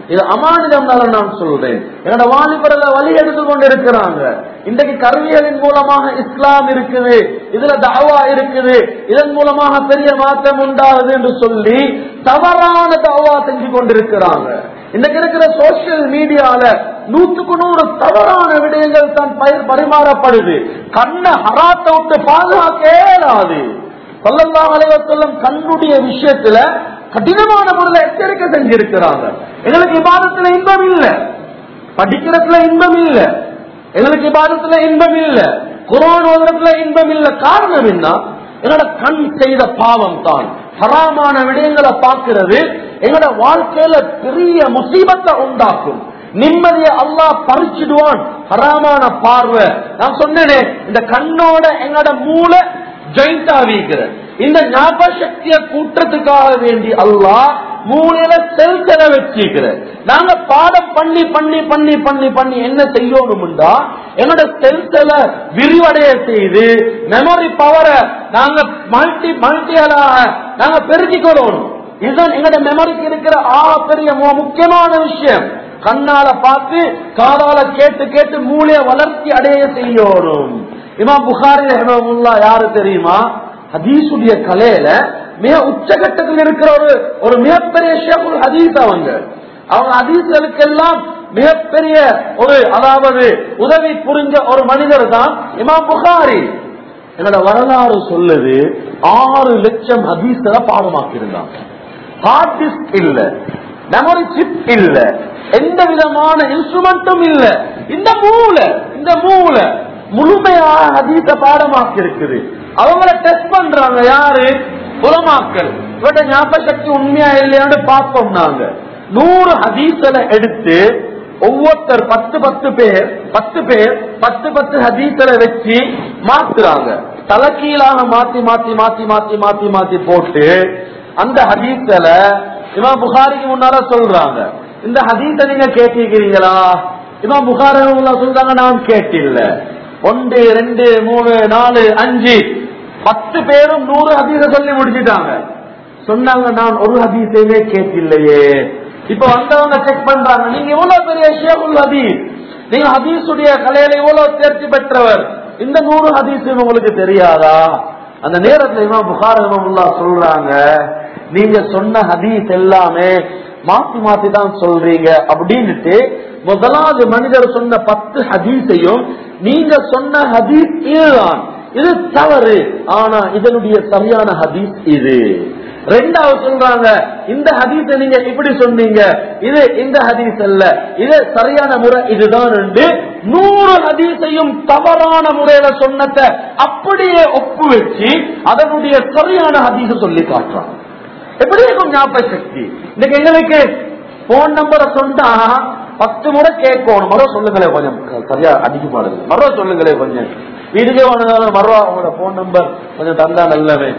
இது அமானிதம்னால நான் சொல்றேன் என்னோட வாலிபர்கள் வழி எடுத்து கொண்டு இருக்கிறாங்க இன்றைக்கு கருவிகளின் மூலமாக இஸ்லாம் இருக்குது இதுல தாவா இருக்குது இதன் மூலமாக பெரிய மாற்றம் உண்டாகுது என்று சொல்லி தவறான தாவா செஞ்சு கொண்டிருக்கிறாங்க இன்னைக்கு இருக்கிற சோசியல் மீடியால நூத்துக்கு நூறு தவறான விடயங்கள் தான் பயிர் பரிமாறப்படுது கண்ணை ஹராத்த விட்டு பாதுகாக்க இயலாது சொல்லலாம் அலைவசல்லம் கண்ணுடைய விஷயத்துல கடினமான முறையில் எச்சரிக்கை செஞ்சிருக்கிறாங்க எங்களுக்கு இபாதத்துல இன்பம் இல்ல படிக்கிறதுல இன்பம் இல்ல எங்களுக்கு இபாதத்துல இன்பம் இல்ல குரான் ஓதுறதுல இன்பம் இல்ல காரணம் என்ன எங்களோட கண் செய்த பாவம் தான் ஹராமான விடயங்களை பார்க்கிறது எங்களோட வாழ்க்கையில பெரிய முசீபத்தை உண்டாக்கும் நிம்மதியை அல்லாஹ் பறிச்சிடுவான் ஹராமான பார்வை நான் சொன்னேனே இந்த கண்ணோட எங்களோட மூளை ஜாயிண்ட் ஆகிக்கிற இந்த ஞாபக சக்தியை கூட்டுறதுக்காக வேண்டி அல்லாஹ் மூளையில செல்களை வச்சிருக்கிற நாங்க பாடம் பண்ணி பண்ணி பண்ணி பண்ணி பண்ணி என்ன செய்யணும்டா என்னோட செல்களை விரிவடைய செய்து மெமரி பவரை நாங்க மல்டி மல்டியலாக நாங்க பெருக்கிக்கொள்ளணும் இதுதான் எங்களோட மெமரிக்கு இருக்கிற ஆ பெரிய மு- முக்கியமான விஷயம் கண்ணால பார்த்து காதால கேட்டு கேட்டு மூளைய வளர்ச்சி அடைய செய்யணும் இமாம் புகாரி ரஹ்மத்துல்லாஹ் யாரு தெரியுமா ஹதீஸுடைய கலையில மிக உச்சகட்டத்தில் இருக்கிற ஒரு ஒரு மிகப்பெரிய ஷேகுல் ஹதீஸ் அவங்க அவங்க ஹதீஸ்களுக்கெல்லாம் மிகப்பெரிய ஒரு அதாவது உதவி புரிஞ்ச ஒரு மனிதர் தான் இமாம் புகாரி என்னோட வரலாறு சொல்லுது ஆறு லட்சம் ஹதீஸ்களை பாடமாக்கி இருந்தாங்க ஹார்ட் டிஸ்க் இல்ல மெமரி சிப் இல்ல எந்த விதமான இன்ஸ்ட்ருமெண்ட்டும் இல்ல இந்த மூளை இந்த மூளை முழுமையாக ஹதீஸ பாடமாக்கி இருக்குது அவங்கள டெஸ்ட் பண்றாங்க யாரு புலமாக்கல் இவட்ட ஞாபக சக்தி உண்மையா இல்லையான்னு பார்ப்போம் நாங்க நூறு ஹதீஸ்களை எடுத்து ஒவ்வொருத்தர் பத்து பத்து பேர் பத்து பேர் பத்து பத்து ஹதீஸ்களை வச்சு மாத்துறாங்க தலைக்கீழாக மாத்தி மாத்தி மாத்தி மாத்தி மாத்தி மாத்தி போட்டு அந்த ஹதீஸ்களை இமாம் புகாரிக்கு முன்னால சொல்றாங்க இந்த ஹதீஸை நீங்க கேட்டிருக்கிறீங்களா இமாம் புகாரி சொல்றாங்க நான் கேட்டில்ல ஒன்று ரெண்டு மூணு நாலு அஞ்சு பத்து பேரும் நூறு ஹதீஸ சொல்லி முடிச்சிட்டாங்க சொன்னாங்க நான் ஒரு ஹதீஸையுமே கேட்டில்லையே இப்ப வந்தவங்க செக் பண்றாங்க நீங்க எவ்வளவு பெரிய ஷேகுல் ஹதீஸ் நீங்க ஹதீஸுடைய கலையில எவ்வளவு தேர்ச்சி பெற்றவர் இந்த நூறு ஹதீஸ் உங்களுக்கு தெரியாதா அந்த நேரத்துல இமாம் புகார் இமாமுல்லா சொல்றாங்க நீங்க சொன்ன ஹதீஸ் எல்லாமே மாத்தி மாத்தி தான் சொல்றீங்க அப்படின்னுட்டு முதலாவது மனிதர் சொன்ன பத்து ஹதீஸையும் நீங்க சொன்ன ஹதீஸ் இதுதான் இது தவறு ஆனா இதனுடைய சரியான ஹதீஸ் இது ரெண்டாவது சொல்றாங்க இந்த ஹதீஸை நீங்க இப்படி சொன்னீங்க இது இந்த ஹதீஸ் அல்ல இது சரியான முறை இதுதான் என்று நூறு ஹதீஸையும் தவறான முறையில சொன்னத அப்படியே ஒப்பு வச்சு அதனுடைய சரியான ஹதீஸ சொல்லி காட்டுறாங்க எப்படி இருக்கும் ஞாபக சக்தி இன்னைக்கு எங்களுக்கு போன் நம்பரை சொன்னா பத்து முறை கேட்கணும் மறுவ சொல்லுங்களேன் கொஞ்சம் சரியா அடிக்க பாடுது மறுவ சொல்லுங்களேன் கொஞ்சம் வீட்டுக்கே வந்தாலும் மறுவா உங்களோட போன் நம்பர் கொஞ்சம் தந்தா நல்லவே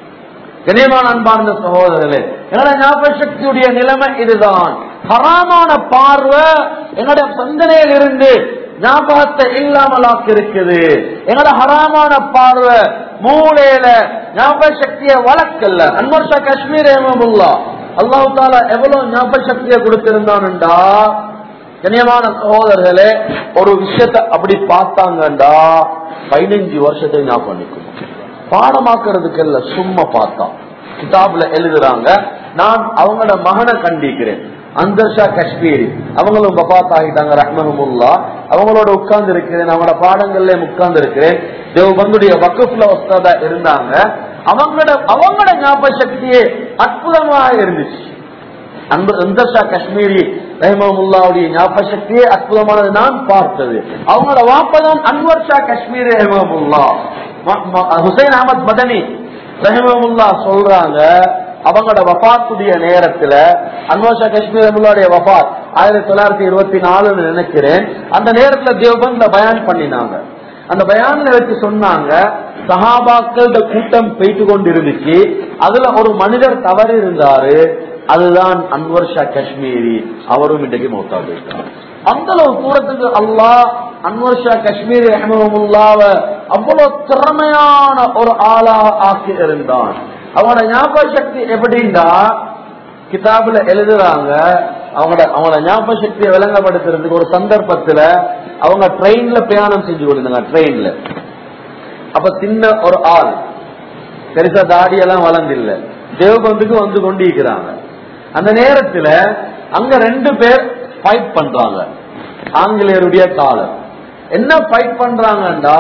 கனியமான அன்பார்ந்த சகோதரர்களே என்னோட ஞாபக சக்தியுடைய நிலைமை இதுதான் ஹராமான பார்வை என்னோட சிந்தனையில் இருந்து ஞாபகத்தை இல்லாமலாக்கி இருக்குது என்னோட ஹராமான பார்வை மூளையில ஞாபக சக்தியை வளர்க்கல அன்வர் ஷா காஷ்மீர் ஏமமுல்லா அல்லாஹு தாலா எவ்வளவு ஞாபக சக்தியை கொடுத்திருந்தான்டா கண்ணியமான சகோதரர்களே ஒரு விஷயத்தை அப்படி பார்த்தாங்கண்டா பதினஞ்சு வருஷத்தை ஞாபகம் பண்ணிக்கணும் பாடமாக்குறதுக்கு இல்ல சும்மா பார்த்தா கிதாப்ல எழுதுறாங்க நான் அவங்களோட மகனை கண்டிக்கிறேன் அந்தர்ஷா காஷ்மீரி அவங்களும் பபாத் ஆகிட்டாங்க ரஹ்மஹமுல்லா அவங்களோட உட்கார்ந்து இருக்கிறேன் அவங்களோட பாடங்கள்ல உட்கார்ந்து இருக்கிறேன் தேவபந்துடைய வகுப்புல வஸ்ததா இருந்தாங்க அவங்களோட அவங்களோட ஞாபக சக்தியே அற்புதமாக இருந்துச்சு அன்பு அந்தர்ஷா காஷ்மீரி ரஹிமமுல்லாவுடைய ஞாபக சக்தியே அற்புதமானது நான் பார்த்தது அவங்களோட வாப்பதான் அன்வர் ஷா காஷ்மீரி ரஹிமமுல்லா ஹுசைன் அகமது மதனி ரஹிமமுல்லா சொல்றாங்க அவங்களோட வபாத்துடைய நேரத்துல அன்வர் ஷா காஷ்மீர் ரஹிமுல்லாவுடைய வபாத் ஆயிரத்தி தொள்ளாயிரத்தி இருபத்தி நாலுன்னு நினைக்கிறேன் அந்த நேரத்துல தேவபந்த்ல பயான் பண்ணினாங்க அந்த பயான்ல வச்சு சொன்னாங்க சஹாபாக்களோட கூட்டம் போயிட்டு கொண்டு இருந்துச்சு அதுல ஒரு மனிதர் தவறு இருந்தாரு அதுதான் அன்வர் ஷா காஷ்மீரி அவரும் இன்றைக்கு மௌத்தா போயிட்டார் அந்த அளவு தூரத்துக்கு அல்லாஹ் அன்வர் ஷா காஷ்மீரி அஹமதுல்லாவ அவ்வளவு திறமையான ஒரு ஆளா ஆக்கி இருந்தான் அவனோட ஞாபக சக்தி எப்படின்னா கிதாபுல எழுதுறாங்க அவங்களோட அவங்களோட ஞாபக சக்தியை விளங்கப்படுத்துறதுக்கு ஒரு சந்தர்ப்பத்துல அவங்க ட்ரெயின்ல பிரயாணம் செஞ்சு கொண்டிருந்தாங்க ட்ரெயின்ல அப்ப சின்ன ஒரு ஆள் பெருசா தாடியெல்லாம் வளர்ந்தில்ல தேவபந்துக்கு வந்து கொண்டிருக்கிறாங்க அந்த நேரத்துல அங்க ரெண்டு பேர் ஃபைட் பண்றாங்க ஆங்கிலேயருடைய காலம் என்ன ஃபைட் பண்றாங்கடா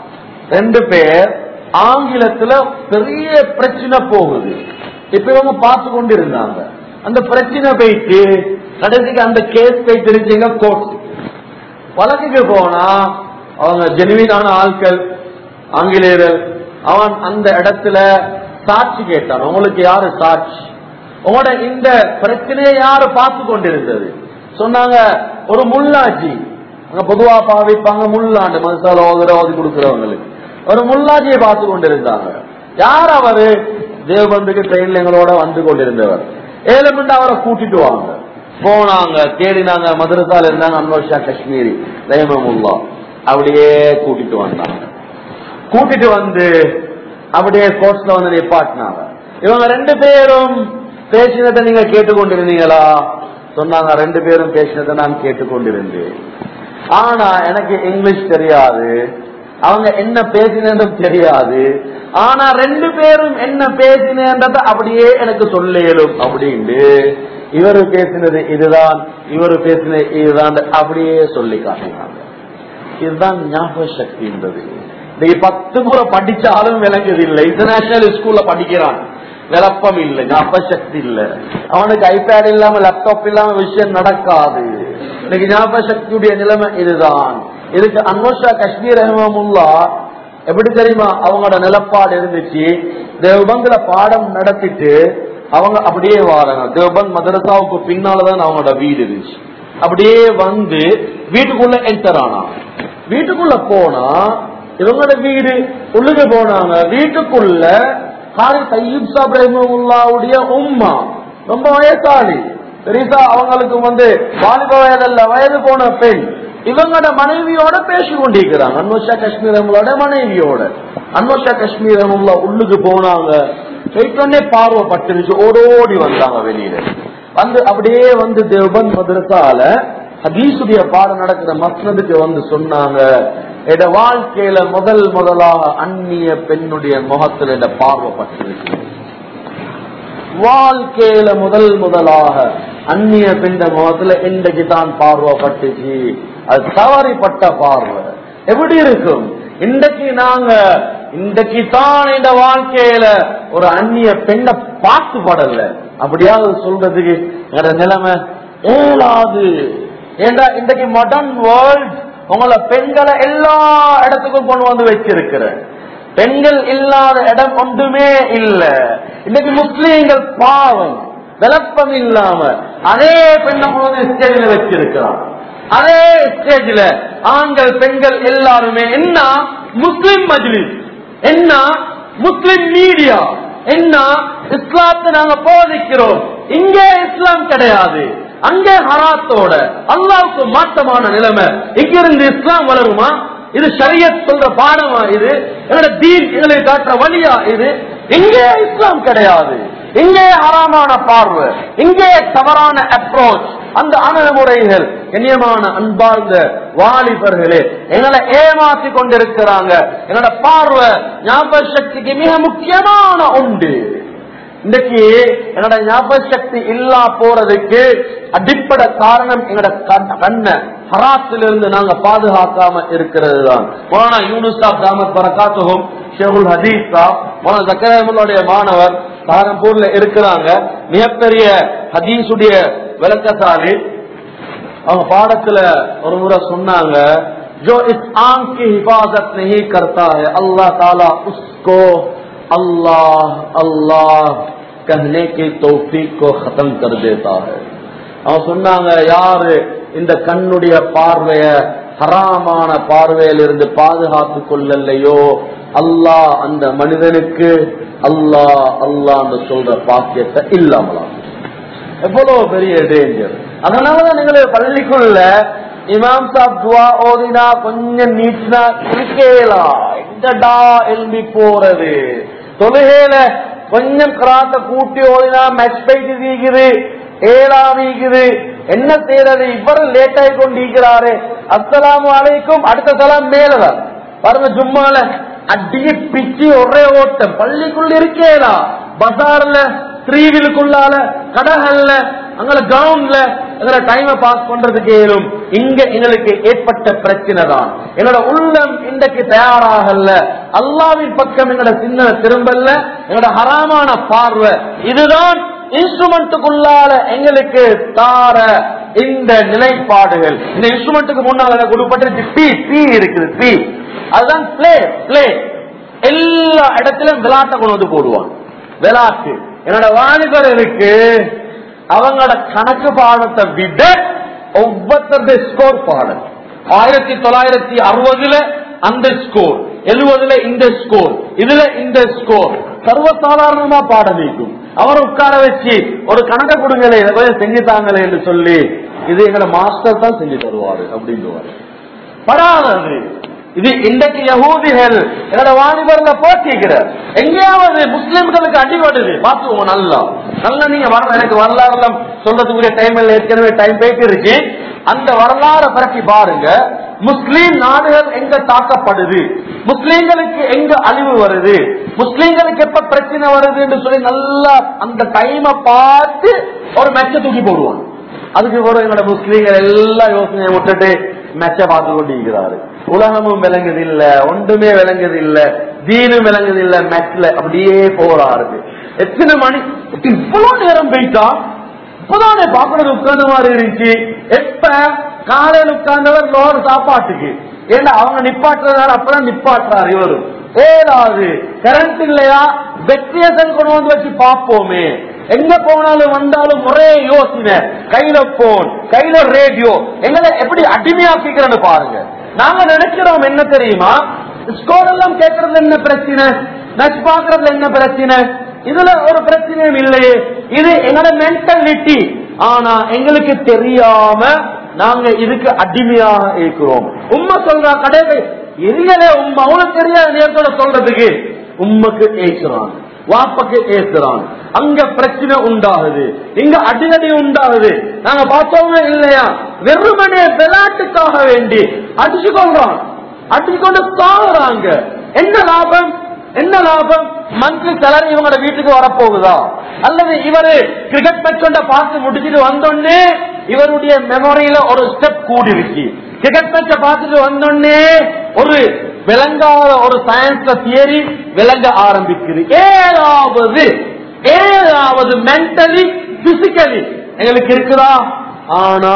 ரெண்டு பேர் ஆங்கிலத்துல பெரிய பிரச்சனை போகுது இப்ப இவங்க பார்த்து கொண்டு இருந்தாங்க அந்த பிரச்சனை போயிட்டு கடைசிக்கு அந்த கேஸ் போயிட்டு இருந்தீங்க கோர்ட் வழக்குக்கு போனா அவங்க ஜெனுவினான ஆட்கள் ஆங்கிலேயர்கள் அவன் அந்த இடத்துல சாட்சி கேட்டான் உங்களுக்கு யாரு சாட்சி உங்களோட இந்த பிரச்சனையை யாரு பார்த்து கொண்டிருந்தது சொன்னாங்க ஒரு முல்லாஜி அங்க பொதுவா பாவிப்பாங்க முல்லாண்டு மனசால ஓதுற ஓதி கொடுக்கிறவங்களுக்கு ஒரு முல்லாஜியை பார்த்து கொண்டிருந்தாங்க யார் அவரு தேவபந்துக்கு ட்ரெயின்ல எங்களோட வந்து கொண்டிருந்தவர் ஏழு மணி அவரை கூட்டிட்டு வாங்க போனாங்க தேடினாங்க மதுரசால இருந்தாங்க அன்வர்ஷா காஷ்மீரி ரஹிமமுல்லா அப்படியே கூட்டிட்டு வந்தாங்க கூட்டிட்டு வந்து அப்படியே கோர்ட்ஸ்ல வந்து நிப்பாட்டினாங்க இவங்க ரெண்டு பேரும் பேசினதை நீங்க கேட்டுக்கொண்டிருந்தீங்களா சொன்னாங்க ரெண்டு பேரும் பேசினதை நான் கேட்டுக்கொண்டிருந்தேன் ஆனா எனக்கு இங்கிலீஷ் தெரியாது அவங்க என்ன பேசினதும் தெரியாது ஆனா ரெண்டு பேரும் என்ன பேசினதை அப்படியே எனக்கு சொல்ல இயலும் அப்படின்னு இவரு பேசினது இதுதான் இவரு பேசினது இதுதான் அப்படியே சொல்லி காட்டினாங்க இதுதான் ஞாபக சக்தின்றது இன்னைக்கு பத்து முறை படிச்சாலும் விளங்குது இல்லை இன்டர்நேஷனல் ஸ்கூல்ல படிக்கிறான் விளப்பம் இல்லை ஞாபக சக்தி இல்ல அவனுக்கு ஐபேட் இல்லாம லேப்டாப் இல்லாம விஷயம் நடக்காது இன்னைக்கு ஞாபக சக்தியுடைய நிலைமை இதுதான் இதுக்கு அன்வர்ஷா காஷ்மீர் ரஹமுல்லா எப்படி தெரியுமா அவங்களோட நிலப்பாடு இருந்துச்சு தேவபந்துல பாடம் நடத்திட்டு அவங்க அப்படியே வாராங்க தேவபந்த் மதரசாவுக்கு பின்னாலதான் அவங்களோட வீடு இருந்துச்சு அப்படியே வந்து வீட்டுக்குள்ள என்டர் ஆனா வீட்டுக்குள்ள போனா இவங்களோட வீடு உள்ளுக்கு போனாங்க வீட்டுக்குள்ள காரி தையீப் சாப் ரஹிமுல்லாவுடைய உம்மா ரொம்ப வயசாளி பெரிசா அவங்களுக்கு வந்து வாலிப வயதல்ல வயது போன பெண் இவங்களோட மனைவியோட பேசி கொண்டிருக்கிறாங்க அன்வஷா காஷ்மீர் அவங்களோட மனைவியோட அன்வஷா காஷ்மீர் அவங்க உள்ளுக்கு போனாங்க போயிட்டோடனே பார்வை பட்டுருச்சு ஓடோடி வந்தாங்க வெளியில வந்து அப்படியே வந்து தேவபந்த் மதரசால ஹதீசுடைய பாடம் நடக்கிற மஸ்னதுக்கு வந்து சொன்னாங்க எட வாழ்க்கையில முதல் முதலாக அந்நிய பெண்ணுடைய முகத்துல எட பார்வை பட்டுருச்சு வாழ்க்கையில முதல் முதலாக அந்நிய பெண்ட முகத்துல இன்றைக்கு தான் பார்வைப்பட்டுச்சு அது தவறிப்பட்ட பார்வை எப்படி இருக்கும் இன்றைக்கு நாங்க இன்றைக்கு தான் இந்த வாழ்க்கையில ஒரு அந்நிய பெண்ணை பார்த்து படல அப்படியாவது சொல்றதுக்கு என்னோட நிலைமை ஏழாது ஏண்டா இன்றைக்கு மாடர்ன் வேர்ல்ட் உங்களை பெண்களை எல்லா இடத்துக்கும் கொண்டு வந்து வச்சிருக்கிறேன் பெண்கள் இல்லாத இடம் ஒன்றுமே இல்ல இன்னைக்கு முஸ்லீம்கள் பாவம் விளப்பம் இல்லாம அதே பெண்ணை கொண்டு ஸ்டேஜில் வச்சிருக்கிறான் அதே ஸ்டேஜில் ஆண்கள் பெண்கள் எல்லாருமே என்ன முஸ்லிம் மஜ்லிஸ் என்ன முஸ்லிம் மீடியா என்ன இஸ்லாத்தை நாங்க போதிக்கிறோம் இங்கே இஸ்லாம் கிடையாது அங்கே ஹராத்தோட அல்லாவுக்கு மாற்றமான நிலைமை இங்கிருந்து இஸ்லாம் வளருமா இது ஷரியத் சொல்ற பாடமா இது என்னோட தீன் எங்களை காட்டுற வழியா இது இங்கே இஸ்லாம் கிடையாது இங்கே ஹராமான பார்வை இங்கே தவறான அப்ரோச் அந்த அணுகுமுறைகள் கண்ணியமான அன்பார்ந்த வாலிபர்களே எங்களை ஏமாத்தி கொண்டிருக்கிறாங்க என்னோட பார்வை ஞாபக சக்திக்கு மிக முக்கியமான உண்டு இன்னைக்கு என்னோட ஞாபக சக்தி இல்லா போறதுக்கு அடிப்படை காரணம் எங்களோட கண்ண ஹராத்திலிருந்து நாங்க பாதுகாக்காம இருக்கிறது தான் மோனா யூனுசா தாமத் பரகாத்துகும் ஷேகுல் ஹதீஸ் சாப் மோனா ஜக்கரமுடைய மாணவர் சாரம்பூர்ல இருக்கிறாங்க மிகப்பெரிய ஹதீஸுடைய விளக்கசாலி அவங்க பாடத்துல ஒரு முறை சொன்னாங்க जो इस आंख की हिफाजत नहीं करता है अल्लाह ताला उसको अल्लाह अल्लाह कहने की तौफीक को खत्म कर देता है அவன் சொன்னாங்க யாரு இந்த கண்ணுடைய பார்வைய ஹராமான பார்வையிலிருந்து பாதுகாத்து கொள்ளலையோ அல்லாஹ் அந்த மனிதனுக்கு அல்லாஹ் அல்லான்னு சொல்ற பாக்கியத்தை இல்லாமலாம் எவ்வளவு பெரிய டேஞ்சர் அதனாலதான் நீங்களே பள்ளிக்குள்ள இமாம் சாப் துவா ஓதினா கொஞ்சம் நீட்டினா இருக்கேலாம் எங்கடா எழும்பி போறது தொழுகையில கொஞ்சம் கிராத்த கூட்டி ஓதினா மெச் போயிட்டு தீக்குது ஏழாமிக்குது என்ன செய்யறது இவரு லேட் ஆகி கொண்டிருக்கிறாரு அஸ்ஸலாமு அலைக்கும் அடுத்த சலாம் மேலதான் பாருங்க ஜும்மால அடிய பிச்சு ஒரே ஓட்டம் பள்ளிக்குள்ள இருக்கேடா பசார்ல த்ரீவிலுக்குள்ளால கடகல்ல அங்க கிரவுண்ட்ல எங்களை டைமை பாஸ் பண்றதுக்கு ஏலும் இங்க எங்களுக்கு ஏற்பட்ட பிரச்சனை தான் என்னோட உள்ளம் இன்றைக்கு தயாராகல அல்லாவின் பக்கம் எங்களோட சின்ன திரும்பல எங்களோட ஹராமான பார்வை இதுதான் இன்ஸ்ட்ருமெண்ட்டுக்குள்ளால எங்களுக்கு தார இந்த நிலைப்பாடுகள் இந்த இன்ஸ்ட்ருமெண்ட்டுக்கு முன்னால கொடுப்பட்டு பி பி இருக்குது பி அதுதான் பிளே பிளே எல்லா இடத்திலும் விளையாட்டை கொண்டு வந்து போடுவான் விளையாட்டு என்னோட வாலிபர்களுக்கு அவங்களோட கணக்கு பாடத்தை விட ஒவ்வொருத்தருடைய ஸ்கோர் பாடம் ஆயிரத்தி தொள்ளாயிரத்தி அறுபதுல அந்த ஸ்கோர் எழுபதுல இந்த ஸ்கோர் இதுல இந்த ஸ்கோர் சர்வசாதாரணமா பாடம் நீக்கும் அவரை உட்கார வச்சு ஒரு கணக்கை கொடுங்களே இதை கொஞ்சம் செஞ்சு தாங்களே என்று சொல்லி இது எங்களோட மாஸ்டர் தான் செஞ்சு தருவாரு அப்படின்னு படாதது இது இன்றைக்கு யகூதிகள் என்னோட வாலிபர்ல போட்டிக்கிறார் எங்கேயாவது முஸ்லிம்களுக்கு அடிபடுது பாத்துக்கோங்க நல்லா நல்லா நீங்க வர எனக்கு வரலாறுலாம் சொல்றதுக்குரிய டைம் ஏற்கனவே டைம் போயிட்டு இருக்கு அந்த வரலாறை பரப்பி பாருங்க முஸ்லீம் நாடுகள் எங்க தாக்கப்படுது முஸ்லீம்களுக்கு எங்க அழிவு வருது முஸ்லீம்களுக்கு எப்ப பிரச்சனை வருதுன்னு சொல்லி நல்லா அந்த டைமை பார்த்து ஒரு மெச்ச தூக்கி போடுவான் அதுக்கு கூட எங்களோட முஸ்லீம்கள் எல்லாம் யோசனையை விட்டுட்டு மெச்ச பார்த்து கொண்டிருக்கிறாரு உலகமும் விளங்குது இல்ல ஒன்றுமே விளங்குது இல்ல தீனும் விளங்குது இல்ல மெட்ல அப்படியே போறாரு எத்தனை மணி இவ்வளவு நேரம் போயிட்டா இப்பதானே பாக்குறது உட்கார்ந்த மாதிரி இருந்துச்சு எப்ப காலையில் உட்கார்ந்தவர் லோர் சாப்பாட்டுக்கு ஏன்னா அவங்க நிப்பாட்டுறதுனால அப்பதான் நிப்பாட்டுறாரு இவரும் ஏதாவது கரண்ட் இல்லையா வெற்றியசன் கொண்டு வந்து வச்சு பார்ப்போமே எங்க போனாலும் வந்தாலும் ஒரே யோசனை கையில போன் கையில ரேடியோ எங்களை எப்படி அடிமையாக்கிக்கிறன்னு பாருங்க நாங்க நினைக்கிறோம் என்ன தெரியுமா ஸ்கோர் எல்லாம் கேட்கறது என்ன பிரச்சனை நச்சு பாக்குறதுல என்ன பிரச்சனை இதுல ஒரு பிரச்சனையும் இல்லையே இது எங்களோட மென்டாலிட்டி ஆனா எங்களுக்கு தெரியாம நாங்க இதுக்கு அடிமையாக இருக்கிறோம் உண்மை சொல்றா கடைகள் எரியலே உண்மை அவனுக்கு தெரியாத நேரத்தோட சொல்றதுக்கு உண்மைக்கு ஏசுறான் வாப்பக்கு ஏசுறான் அங்க பிரச்சனை உண்டாகுது இங்க அடிக்கடி உண்டாகுது நாங்க பார்த்தோமே இல்லையா வெறுமனே விளையாட்டுக்காக வேண்டி அடிச்சு கொள்றோம் அடிச்சு கொண்டு தாங்குறாங்க என்ன லாபம் என்ன லாபம் மந்த்லி சேலரி இவங்களோட வீட்டுக்கு வரப்போகுதா அல்லது இவரு கிரிக்கெட் மேட்ச் கொண்ட பார்த்து முடிச்சுட்டு வந்தோடனே இவருடைய மெமரியில ஒரு ஸ்டெப் கூடிருச்சு கிரிக்கெட் மேட்ச பார்த்துட்டு வந்தோடனே ஒரு விளங்காத ஒரு சயின்ஸ்ல தியரி விளங்க ஆரம்பிக்குது ஏதாவது ஏதாவது மென்டலி பிசிக்கலி எங்களுக்கு இருக்குதா ஆனா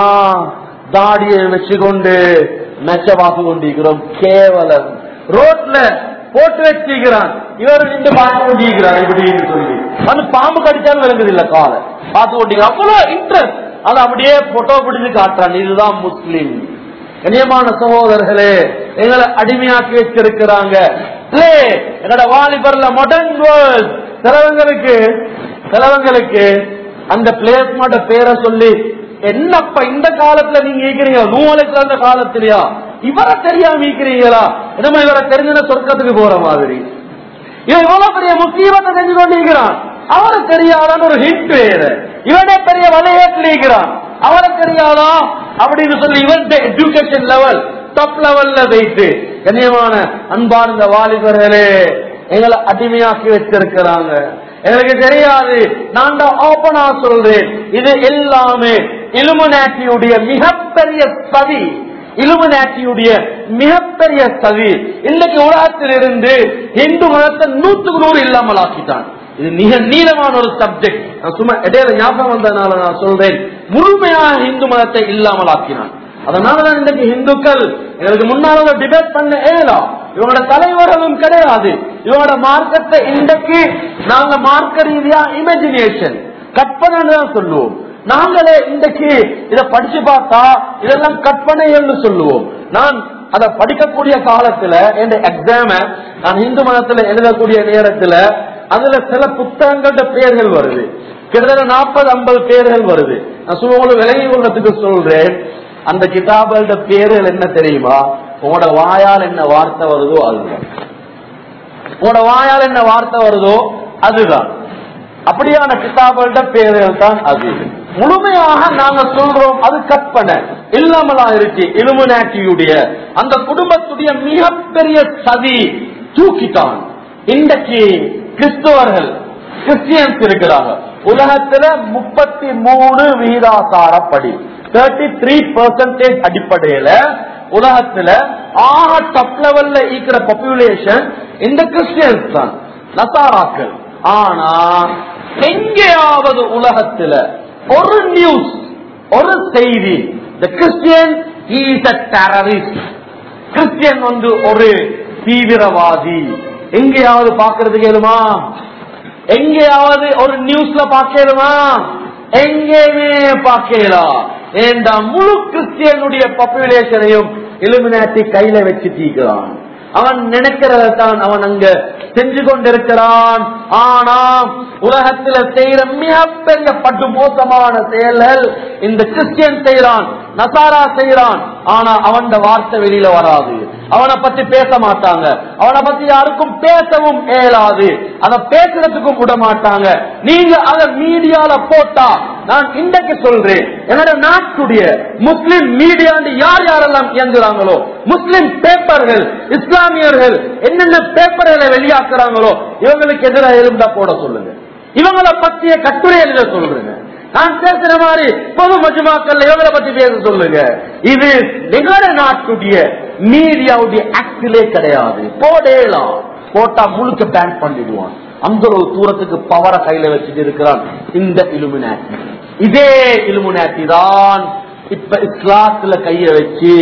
தாடியை வச்சுக்கொண்டு மெச்ச பார்த்து கொண்டிருக்கிறோம் கேவலம் ரோட்ல போட்டு வச்சிருக்கிறான் இவர் நின்று பார்த்து கொண்டிருக்கிறார் இப்படின்னு சொல்லி அது பாம்பு கடிச்சாலும் விளங்குது இல்ல காலை பார்த்து கொண்டிருக்க அவ்வளவு இன்ட்ரெஸ்ட் அது அப்படியே போட்டோ பிடிச்சு காட்டுறான் இதுதான் முஸ்லீம் கண்ணியமான சகோதரர்களே எங்களை அடிமையாக்கி வச்சிருக்கிறாங்க Play. எங்களோட வாலிபர்ல மாடர்ன் வேர்ல்ட் சிலவங்களுக்கு சிலவங்களுக்கு அந்த பிளேஸ்மோட பேரை சொல்லி என்னப்பா இந்த காலத்துல நீங்க ஈக்கிறீங்க நூலைக்கு அந்த காலத்திலயா இவரை தெரியாம ஈக்கிறீங்களா என்னமா இவரை தெரிஞ்ச சொர்க்கத்துக்கு போற மாதிரி இவன் இவ்வளவு பெரிய முக்கியமத்தை செஞ்சு கொண்டிருக்கிறான் அவனுக்கு தெரியாதான்னு ஒரு ஹிட் வேறு இவனே பெரிய வலையேற்றிருக்கிறான் அவனுக்கு தெரியாதா அப்படின்னு சொல்லி இவன் எஜுகேஷன் லெவல் டாப் லெவல்ல வைத்து கண்ணியமான அன்பார்ந்த வாலிபர்களே எங்களை அடிமையாக்கி வச்சிருக்கிறாங்க எனக்கு தெரியாது நான் தான் ஓபனா சொல்றேன் இது எல்லாமே இலுமினாட்டியுடைய மிகப்பெரிய சதி இலுமினாட்டியுடைய மிகப்பெரிய சதி இன்னைக்கு உலகத்திலிருந்து இந்து மதத்தை நூத்துக்கு நூறு இல்லாமல் ஆக்கிட்டான் இது மிக நீளமான ஒரு சப்ஜெக்ட் நான் சும்மா இடையில ஞாபகம் வந்ததுனால நான் சொல்றேன் முழுமையாக இந்து மதத்தை இல்லாமல் ஆக்கினான் அதனாலதான் இன்றைக்கு இந்துக்கள் எங்களுக்கு முன்னால டிபேட் பண்ண ஏலாம் இவங்களோட தலைவர்களும் கிடையாது இவங்களோட மார்க்கத்தை இன்றைக்கு நாங்க மார்க்க ரீதியா இமேஜினேஷன் கற்பனை தான் சொல்லுவோம் நாங்களே இன்றைக்கு இதை படிச்சு பார்த்தா இதெல்லாம் கற்பனைன்னு சொல்லுவோம் நான் அதை படிக்கக்கூடிய காலத்துல என் எக்ஸாம நான் இந்து மதத்துல எழுதக்கூடிய நேரத்துல அதுல சில புத்தகங்களோட பெயர்கள் வருது கிட்டத்தட்ட நாற்பது ஐம்பது பேர்கள் வருது நான் சும்மா விலகி கொள்றதுக்கு சொல்றேன் அந்த கிதாபோட பேர்கள் என்ன தெரியுமா உங்களோட வாயால் என்ன வார்த்தை வருதோ அதுதான் உங்களோட வாயால் என்ன வார்த்தை வருதோ அதுதான் அப்படியான கிதாபுகள பேர்கள் தான் அது முழுமையாக நாங்க சொல்றோம் அது கற்பனை இல்லாமலா இருக்கு இலுமினாட்டியுடைய அந்த குடும்பத்துடைய மிகப்பெரிய சதி தூக்கிட்டான் இன்றைக்கு கிறிஸ்தவர்கள் கிறிஸ்டியன்ஸ் இருக்கிறாங்க உலகத்துல முப்பத்தி மூணு வீதாசாரப்படி தேர்ட்டி த்ரீ பெர்சன்டேஜ் அடிப்படையில உலகத்துல ஆக டப் லெவல்ல இருக்கிற பாப்புலேஷன் இந்த கிறிஸ்டியன்ஸ் தான் நசாராக்கள் ஆனா எங்கேயாவது உலகத்துல ஒரு நியூஸ் ஒரு செய்தி the Christian he is a terrorist Christian வந்து ஒரு தீவிரவாதி எங்கேயாவது பாக்குறது கேளுமா எங்கேயாவது ஒரு நியூஸ்ல பாக்கலுமா எங்கேயுமே பார்க்கலாம் ஏண்டா முழு கிறிஸ்டியனுடைய பாப்புலேஷனையும் இலுமினாட்டி கையில வச்சு தீக்கிறான் அவன் நினைக்கிறத தான் அவன் அங்க செஞ்சு கொண்டிருக்கிறான் ஆனா உலகத்துல செய்யற மிகப்பெரிய பட்டு மோசமான செயல்கள் இந்த கிறிஸ்டியன் செய்யறான் நசாரா செய்யறான் ஆனா அவன் வார்த்தை வெளியில வராது அவனை பத்தி பேச மாட்டாங்க அவனை பத்தி யாருக்கும் பேசவும் இயலாது அதை பேசுறதுக்கும் விட மாட்டாங்க நீங்க அதை மீடியால போட்டா நான் இன்றைக்கு சொல்றேன் என்னோட நாட்டுடைய முஸ்லிம் மீடியா யார் யாரெல்லாம் இயங்குறாங்களோ முஸ்லிம் பேப்பர்கள் இஸ்லாமியர்கள் என்னென்ன பேப்பர்களை வெளியாக்குறாங்களோ இவங்களுக்கு எதிராக இருந்தா போட சொல்லுங்க இவங்களை பத்திய கட்டுரை எழுத சொல்றேங்க நான் பேசுற மாதிரி பொது மஜுமாக்கள் இவங்களை பத்தி பேச சொல்லுங்க இது எங்களோட நாட்டுடைய மீடியாவுடைய ஆக்டிலே கிடையாது போடலாம் போட்டா முழுக்க பேன் பண்ணிடுவான் அந்த ஒரு தூரத்துக்கு பவரை கையில வச்சுட்டு இருக்கிறான் இந்த இலுமினாட்டி இதே இலுமினாட்டி தான் இப்ப இஸ்லாத்துல கைய வச்சு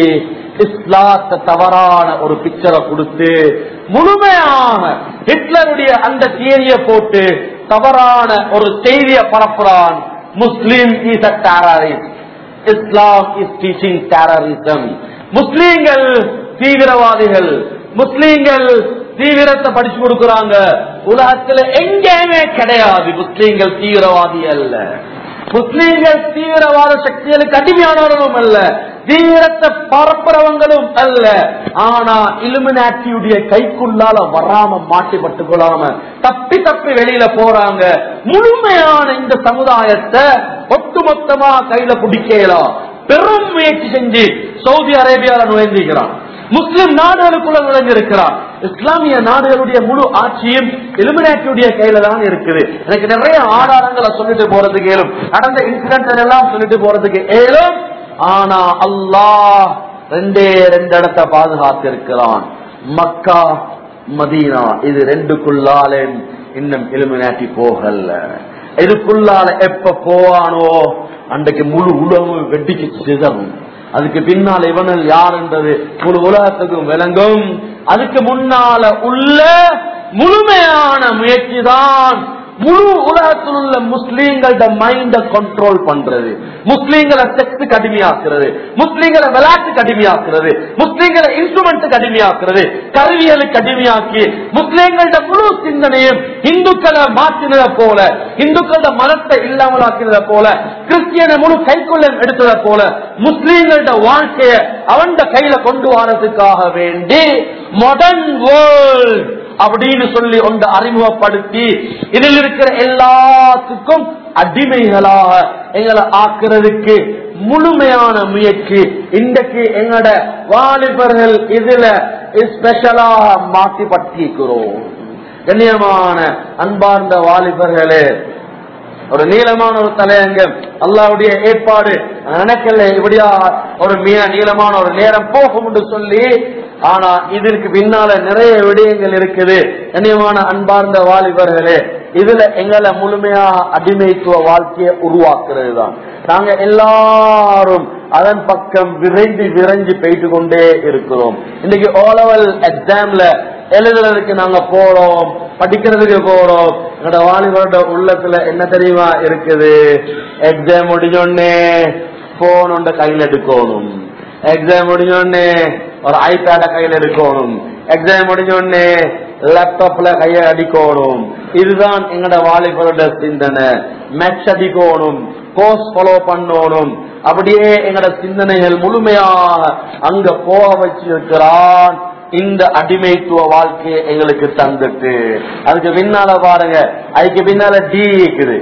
இஸ்லாத்த தவறான ஒரு பிக்சரை கொடுத்து முழுமையாக ஹிட்லருடைய அந்த தியரிய போட்டு தவறான ஒரு செய்தியை பரப்புறான் Muslim is a terrorist Islam is teaching terrorism முஸ்லீம்கள் தீவிரவாதிகள் முஸ்லீம்கள் தீவிரத்தை படிச்சு கொடுக்கறாங்க உலகத்துல எங்கேயுமே கிடையாது முஸ்லீம்கள் தீவிரவாதி அல்ல முஸ்லீம்கள் தீவிரவாத சக்திகளுக்கு அடிமையானவர்களும் அல்ல தீவிரத்தை பரப்புறவங்களும் அல்ல ஆனா இலுமினாட்டியுடைய கைக்குள்ளால வராம மாட்டிப்பட்டு கொள்ளாம தப்பி தப்பி வெளியில போறாங்க முழுமையான இந்த சமுதாயத்தை ஒட்டுமொத்தமா கையில பிடிக்கலாம் பெரும் முயற்சி செஞ்சு சவுதி அரேபியால நுழைந்திருக்கிறான் முஸ்லிம் நாடுகளுக்குள்ள நுழைஞ்சிருக்கிறார் இஸ்லாமிய நாடுகளுடைய முழு ஆட்சியும் எலிமினேட்டியுடைய கையில தான் இருக்குது எனக்கு நிறைய ஆதாரங்களை சொல்லிட்டு போறதுக்கு ஏலும் நடந்த இன்சிடென்ட் எல்லாம் சொல்லிட்டு போறதுக்கு ஏலும் ஆனா அல்லாஹ் ரெண்டே ரெண்டு இடத்தை பாதுகாத்திருக்கிறான் மக்கா மதீனா இது ரெண்டுக்குள்ளாலே இன்னும் எலிமினேட்டி போகல இதுக்குள்ளால எப்ப போவானோ அன்றைக்கு முழு உலகம் வெட்டிக்கு சிதறும் அதுக்கு பின்னால் இவனில் யார் என்றது முழு உலகத்துக்கும் விளங்கும் அதுக்கு முன்னால உள்ள முழுமையான முயற்சி தான் முழு உலகத்தில் உள்ள முஸ்லீம்களோட மைண்ட கண்ட்ரோல் பண்றது முஸ்லீம்களை செக்ஸுக்கு அடிமையாக்குறது முஸ்லீம்களை விளையாட்டுக்கு அடிமையாக்குறது முஸ்லீம்களை இன்ஸ்ட்ருமெண்ட்டுக்கு அடிமையாக்குறது கருவியலுக்கு அடிமையாக்கி முஸ்லீம்களோட முழு சிந்தனையும் இந்துக்களை மாற்றினத போல இந்துக்களோட மனத்தை இல்லாமலாக்கினத போல கிறிஸ்டியனை முழு கைக்குள்ள எடுத்தத போல முஸ்லீம்களோட வாழ்க்கைய அவன் கையில கொண்டு வரதுக்காக வேண்டி மாடர்ன் வேர்ல்ட் அப்படின்னு சொல்லி ஒன்று அறிமுகப்படுத்தி இதில் இருக்கிற எல்லாத்துக்கும் அடிமைகளாக எங்களை ஆக்குறதுக்கு முழுமையான முயற்சி இன்றைக்கு எங்களோட வாலிபர்கள் இதுல ஸ்பெஷலாக மாற்றி பற்றிக்கிறோம் கண்ணியமான அன்பார்ந்த வாலிபர்களே ஒரு நீளமான ஒரு தலையங்கம் அல்லாவுடைய ஏற்பாடு நினைக்கல இப்படியா ஒரு மிக நீளமான ஒரு நேரம் போகும் என்று சொல்லி ஆனா இதற்கு பின்னால நிறைய விடயங்கள் இருக்குது கண்ணியமான அன்பார்ந்த வாலிபர்களே இதுல எங்களை முழுமையா அடிமைத்துவ வாழ்க்கையை உருவாக்குறது தான் நாங்க எல்லாரும் அதன் பக்கம் விரைந்து விரைஞ்சு போயிட்டு கொண்டே இருக்கிறோம் இன்னைக்கு ஓலவல் எக்ஸாம்ல எழுதுறதுக்கு நாங்க போறோம் படிக்கிறதுக்கு போறோம் எங்களோட வாலிபரோட உள்ளத்துல என்ன தெரியுமா இருக்குது எக்ஸாம் முடிஞ்சோடனே போன் ஒன்ற கையில் எடுக்கணும் எக்ஸாம் முடிஞ்சோடனே ஒரு ஐபேட கையில் எடுக்கணும் எக்ஸாம் முடிஞ்சோடனே லேப்டாப்ல கைய அடிக்கணும் இதுதான் எங்களோட வாலிபரோட சிந்தனை மேட்ச் அடிக்கணும் கோர்ஸ் ஃபாலோ பண்ணணும் அப்படியே எங்களோட சிந்தனைகள் முழுமையாக அங்க போக வச்சிருக்கிறான் இந்த அடிமைத்துவ வாழ்க்கையை எங்களுக்கு தந்துட்டு அதுக்கு பின்னால பாருங்க அதுக்கு பின்னால டி இருக்குது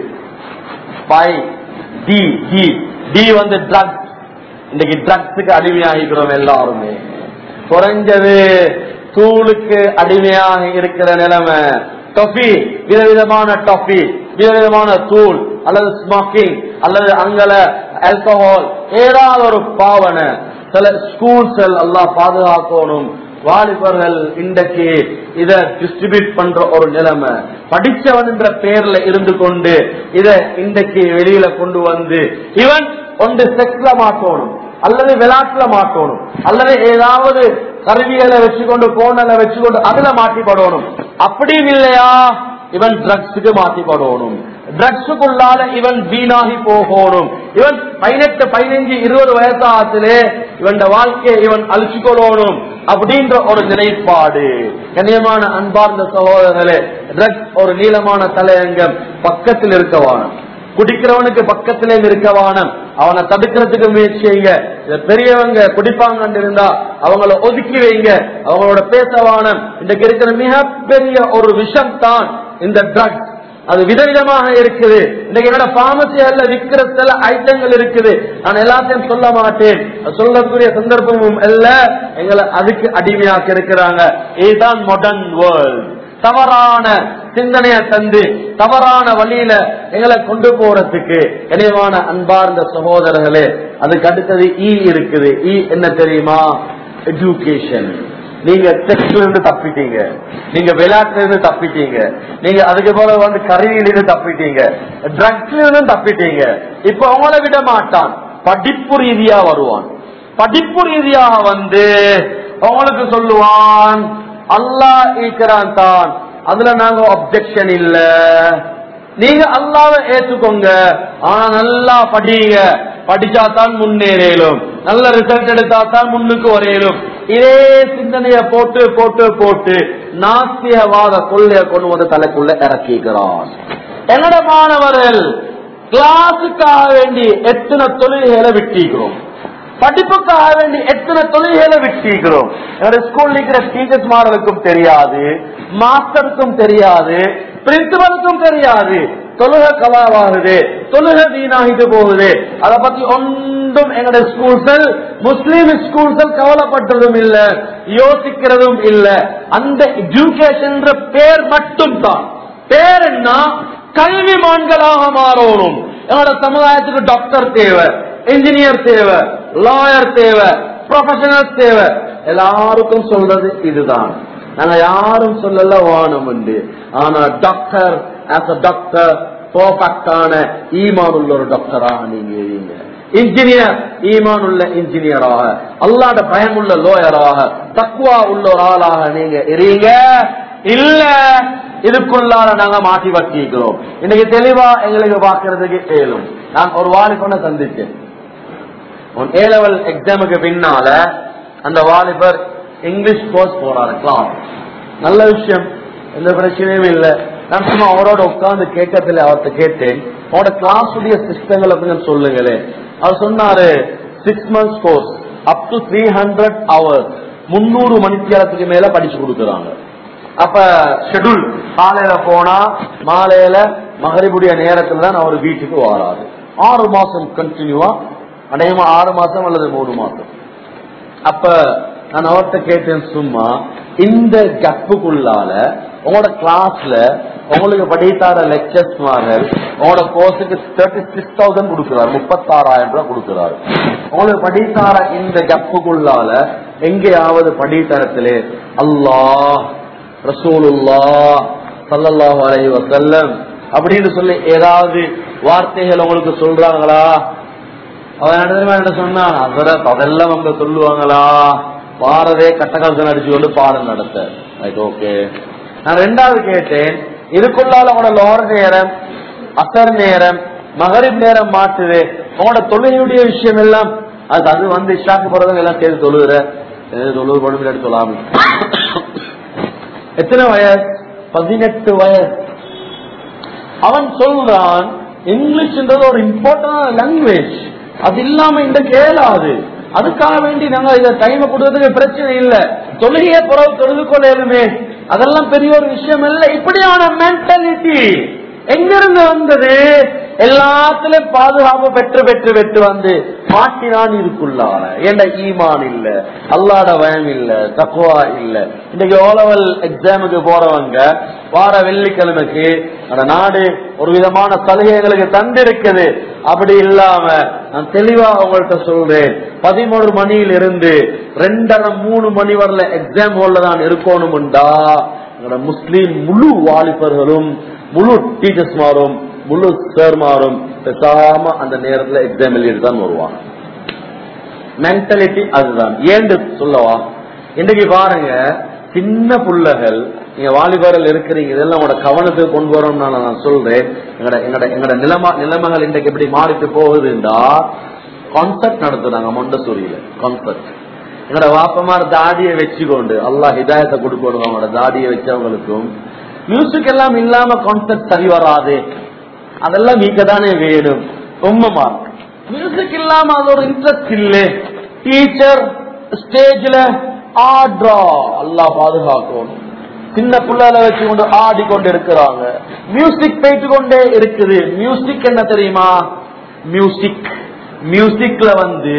பை டி டி டி வந்து ட்ரக்ஸ் இன்னைக்கு ட்ரக்ஸுக்கு அடிமையாகிக்கிறோம் எல்லாருமே குறைஞ்சது தூளுக்கு அடிமையாக இருக்கிற நிலைமை டொஃபி விதவிதமான டொஃபி விதவிதமான தூள் அல்லது ஸ்மோக்கிங் அல்லது அங்கல ஆல்கஹால் ஏதாவது ஒரு பாவனை சில ஸ்கூல்ஸ் எல்லாம் பாதுகாக்கணும் வாலிபர்கள் இன்றைக்கு இத டிஸ்ட்ரிபியூட் பண்ற ஒரு நிலைமை படிச்சவன் என்ற பேர்ல இருந்து கொண்டு இத இன்றைக்கு வெளியில கொண்டு வந்து இவன் ஒன்று செக்ஸ்ல மாட்டணும் அல்லது விளையாட்டுல மாட்டணும் அல்லது ஏதாவது கருவிகளை வச்சுக்கொண்டு போனல வச்சுக்கொண்டு அதுல மாட்டிப்படணும் அப்படின்னு இல்லையா இவன் ட்ரக்ஸுக்கு மாட்டிப்படணும் ட்ரக்ஸுக்குள்ளால இவன் வீணாகி போகணும் இவன் பதினெட்டு பதினைஞ்சு இருபது வயசாத்திலே இவன் வாழ்க்கையை இவன் அழிச்சுக்கொள்ளணும் அப்படின்ற ஒரு நிலைப்பாடு கண்ணியமான அன்பார்ந்த சகோதரர்களே ட்ரக்ஸ் ஒரு நீளமான தலையங்கம் பக்கத்தில் இருக்கவானம் குடிக்கிறவனுக்கு பக்கத்திலே இருக்க வானம் அவனை தடுக்கிறதுக்கு முயற்சி செய்யுங்க இத பெரியவங்க குடிப்பாங்கன்னு இருந்தா அவங்கள ஒதுக்கி வைங்க அவங்களோட பேச வானம் இன்றைக்கு இருக்கிற மிகப்பெரிய ஒரு விஷம் தான் இந்த ட்ரக்ஸ் அது விதவிதமாக இருக்குது இன்னைக்கு என்னோட பாமசியல்ல விற்கிற சில ஐட்டங்கள் இருக்குது நான் எல்லாத்தையும் சொல்ல மாட்டேன் சொல்லக்கூடிய சந்தர்ப்பமும் அல்ல எங்களை அதுக்கு அடிமையாக்கி இருக்கிறாங்க இதுதான் மாடர்ன் வேர்ல்ட் தவறான சிந்தனைய தந்து தவறான வழியில எங்களை கொண்டு போறதுக்கு இணைவான அன்பார்ந்த சகோதரர்களே அதுக்கு அடுத்தது இ இருக்குது இ என்ன தெரியுமா எஜுகேஷன் நீங்க டெஸ்ட்ல இருந்து தப்பிட்டீங்க நீங்க விளையாட்டுல இருந்து தப்பிட்டீங்க நீங்க அதுக்கு போல வந்து கருவியில இருந்து தப்பிட்டீங்க ட்ரக்ஸ்ல இருந்து தப்பிட்டீங்க இப்ப அவங்கள விட மாட்டான் படிப்பு ரீதியா வருவான் படிப்பு ரீதியாக வந்து அவங்களுக்கு சொல்லுவான் அல்லாஹ் இருக்கிறான் தான் அதுல நாங்க அப்செக்ஷன் இல்ல நீங்க அல்லாவை ஏத்துக்கோங்க ஆனா நல்லா படிங்க படிச்சா தான் முன்னேறலும் நல்ல ரிசல்ட் எடுத்தா தான் முன்னுக்கு வரையலும் இதே சிந்தனைய போட்டு போட்டு போட்டு நாஸ்திகவாத கொள்ளைய கொண்டு வந்து தலைக்குள்ள இறக்கிக்கிறான் என்னோட மாணவர்கள் கிளாஸுக்காக வேண்டி எத்தனை தொழில்களை விட்டிக்கிறோம் படிப்புக்காக வேண்டி எத்தனை தொழில்களை விட்டிருக்கிறோம் என்னோட ஸ்கூல் இருக்கிற டீச்சர்ஸ் மார்களுக்கும் தெரியாது மாஸ்டருக்கும் தெரியாது பிரின்சிபலுக்கும் தெரியாது தொழுக கலாவாகுது தொழுக வீணாகிட்டு போகுது அதை பத்தி ஒன்றும் எங்களுடைய ஸ்கூல்கள் முஸ்லீம் ஸ்கூல்கள் கவலைப்பட்டதும் இல்ல யோசிக்கிறதும் இல்ல அந்த எஜுகேஷன் பேர் மட்டும் தான் பேர் என்ன கல்விமான்களாக மாறணும் என்னோட சமுதாயத்துக்கு டாக்டர் தேவை இன்ஜினியர் தேவை லாயர் தேவை ப்ரொஃபஷனல் தேவை எல்லாருக்கும் சொல்றது இதுதான் நாங்க யாரும் சொல்லல வானம் உண்டு ஆனா டாக்டர் ஆஸ் அ டாக்டர் பர்ஃபெக்டான ஈமான் உள்ள ஒரு டாக்டராக நீங்க இருங்க இன்ஜினியர் ஈமான் உள்ள இன்ஜினியராக அல்லாட பயம் உள்ள லோயராக தக்குவா உள்ள ஒரு ஆளாக நீங்க இருங்க இல்ல இதுக்குள்ளால நாங்க மாட்டி வச்சிக்கிறோம் இன்னைக்கு தெளிவா எங்களுக்கு பாக்குறதுக்கு ஏழும் நான் ஒரு வாலிபனை சந்திச்சேன் ஏ லெவல் எக்ஸாமுக்கு பின்னால அந்த வாலிபர் இங்கிலீஷ் கோர்ஸ் போறாரு கிளாஸ் நல்ல விஷயம் எந்த பிரச்சனையும் இல்லை நான் சும்மா அவரோட உட்கார்ந்து கேட்கறதுல அவர்கிட்ட கேட்டேன் அவரோட கிளாஸ் உடைய சிஸ்டங்களை கொஞ்சம் சொல்லுங்களே அவர் சொன்னாரு six months course up to three hundred hour முன்னூறு மணித்தியாலத்துக்கு மேல படிச்சு கொடுக்குறாங்க அப்ப ஷெட்யூல் காலையில போனா மாலையில மகரிபுடைய நேரத்துல தான் அவர் வீட்டுக்கு வராது ஆறு மாசம் கண்டினியூவா அநேகமா ஆறு மாசம் அல்லது மூணு மாசம் அப்ப நான் அவர்கிட்ட கேட்டேன் சும்மா இந்த கப்புக்குள்ளால உங்களோட கிளாஸ்ல உங்களுக்கு படித்தார லெக்சர்ஸ் மார்கள் உங்களோட கோர்ஸுக்கு தேர்ட்டி சிக்ஸ் தௌசண்ட் கொடுக்கிறார் முப்பத்தாறாயிரம் ரூபாய் கொடுக்கிறாரு உங்களுக்கு படித்தார இந்த கப்புக்குள்ளால எங்கேயாவது படித்தரத்திலே அல்லாஹ் ரசூலுல்லா சல்லல்லாஹு அலைஹி வஸல்லம் அப்படின்னு சொல்லி ஏதாவது வார்த்தைகள் உங்களுக்கு சொல்றாங்களா அவன் என்ன சொன்னான் அதர அதெல்லாம் அவங்க சொல்லுவாங்களா பாரதே கட்டகாசன் அடிச்சு கொண்டு பாடம் நடத்த ரைட் ஓகே நான் ரெண்டாவது கேட்டேன் இதுக்குள்ளால உங்களோட லோர் நேரம் அசர் நேரம் மகரிப் நேரம் மாற்றுது உங்களோட தொழிலுடைய விஷயம் எல்லாம் அது அது வந்து இஷாக்கு போறதும் எல்லாம் சேர்த்து தொழுகிற தொழுது படுமையில சொல்லாம எத்தனை வயசு பதினெட்டு வயசு அவன் சொல்றான் இங்கிலீஷ்ன்றது ஒரு இம்பார்ட்டன்ட் லாங்குவேஜ் அது இல்லாம இந்த கேளாது அதுக்காக வேண்டி நாங்க இதை டைம் கொடுக்கறதுக்கு பிரச்சனை இல்ல தொழுகைய புறவு தொழுது கொள்ளையிலுமே அதெல்லாம் பெரிய ஒரு விஷயம் இல்ல இப்படியான மென்டாலிட்டி எங்கிருந்து வந்தது எல்லாத்திலும் பாதுகாப்பு பெற்று பெற்று பெற்று வந்து மாட்டினான் இதுக்குள்ளான ஏண்ட ஈமான் இல்ல அல்லாட பயம் இல்ல தக்குவா இல்ல இன்னைக்கு ஓலவல் எக்ஸாமுக்கு போறவங்க வார வெள்ளிக்கிழமைக்கு அந்த நாடு ஒரு விதமான சலுகைகளுக்கு தந்திருக்குது அப்படி இல்லாம நான் தெளிவா உங்கள்கிட்ட சொல்றேன் பதிமூணு மணியில் இருந்து ரெண்டரை மூணு மணி வரல எக்ஸாம் ஹால்ல தான் இருக்கணும்டா எங்களோட முஸ்லீம் முழு வாலிபர்களும் முழு டீச்சர்ஸ்மாரும் முழு சேர்மாரும் பேசாம அந்த நேரத்துல எக்ஸாம் எழுதிட்டு தான் வருவாங்க மென்டாலிட்டி அதுதான் ஏண்டு சொல்லவா இன்னைக்கு பாருங்க சின்ன புள்ளகள் நீங்க வாலிபர்கள் இருக்கிறீங்க இதெல்லாம் உங்களோட கவனத்துக்கு கொண்டு வரோம்னா நான் சொல்றேன் எங்கட எங்கட எங்கட நிலைமை நிலைமைகள் இன்றைக்கு எப்படி மாறிட்டு போகுதுண்டா கான்செப்ட் நடத்துறாங்க மொண்டசூரியில கான்செப்ட் எங்கட வாப்பமார் தாடியை வச்சுக்கொண்டு அல்லாஹ் ஹிதாயத்தை கொடுக்கணும் அவங்களோட தாடியை வச்சவங்களுக்கும் மியூசிக் எல்லாம் இல்லாம கான்செப்ட் சரி வராது அதெல்லாம் நீக்க தானே வேணும் உண்மைமா மியூசிக் இல்லாம அது ஒரு இன்ட்ரெஸ்ட் இல்ல டீச்சர் ஸ்டேஜ்ல ஆட்ரா அல்லாஹ் பாதுகாக்கணும் சின்ன பிள்ளைல வச்சு கொண்டு ஆடி கொண்டு இருக்கிறாங்க மியூசிக் போயிட்டு கொண்டே இருக்குது மியூசிக் என்ன தெரியுமா மியூசிக் மியூசிக்ல வந்து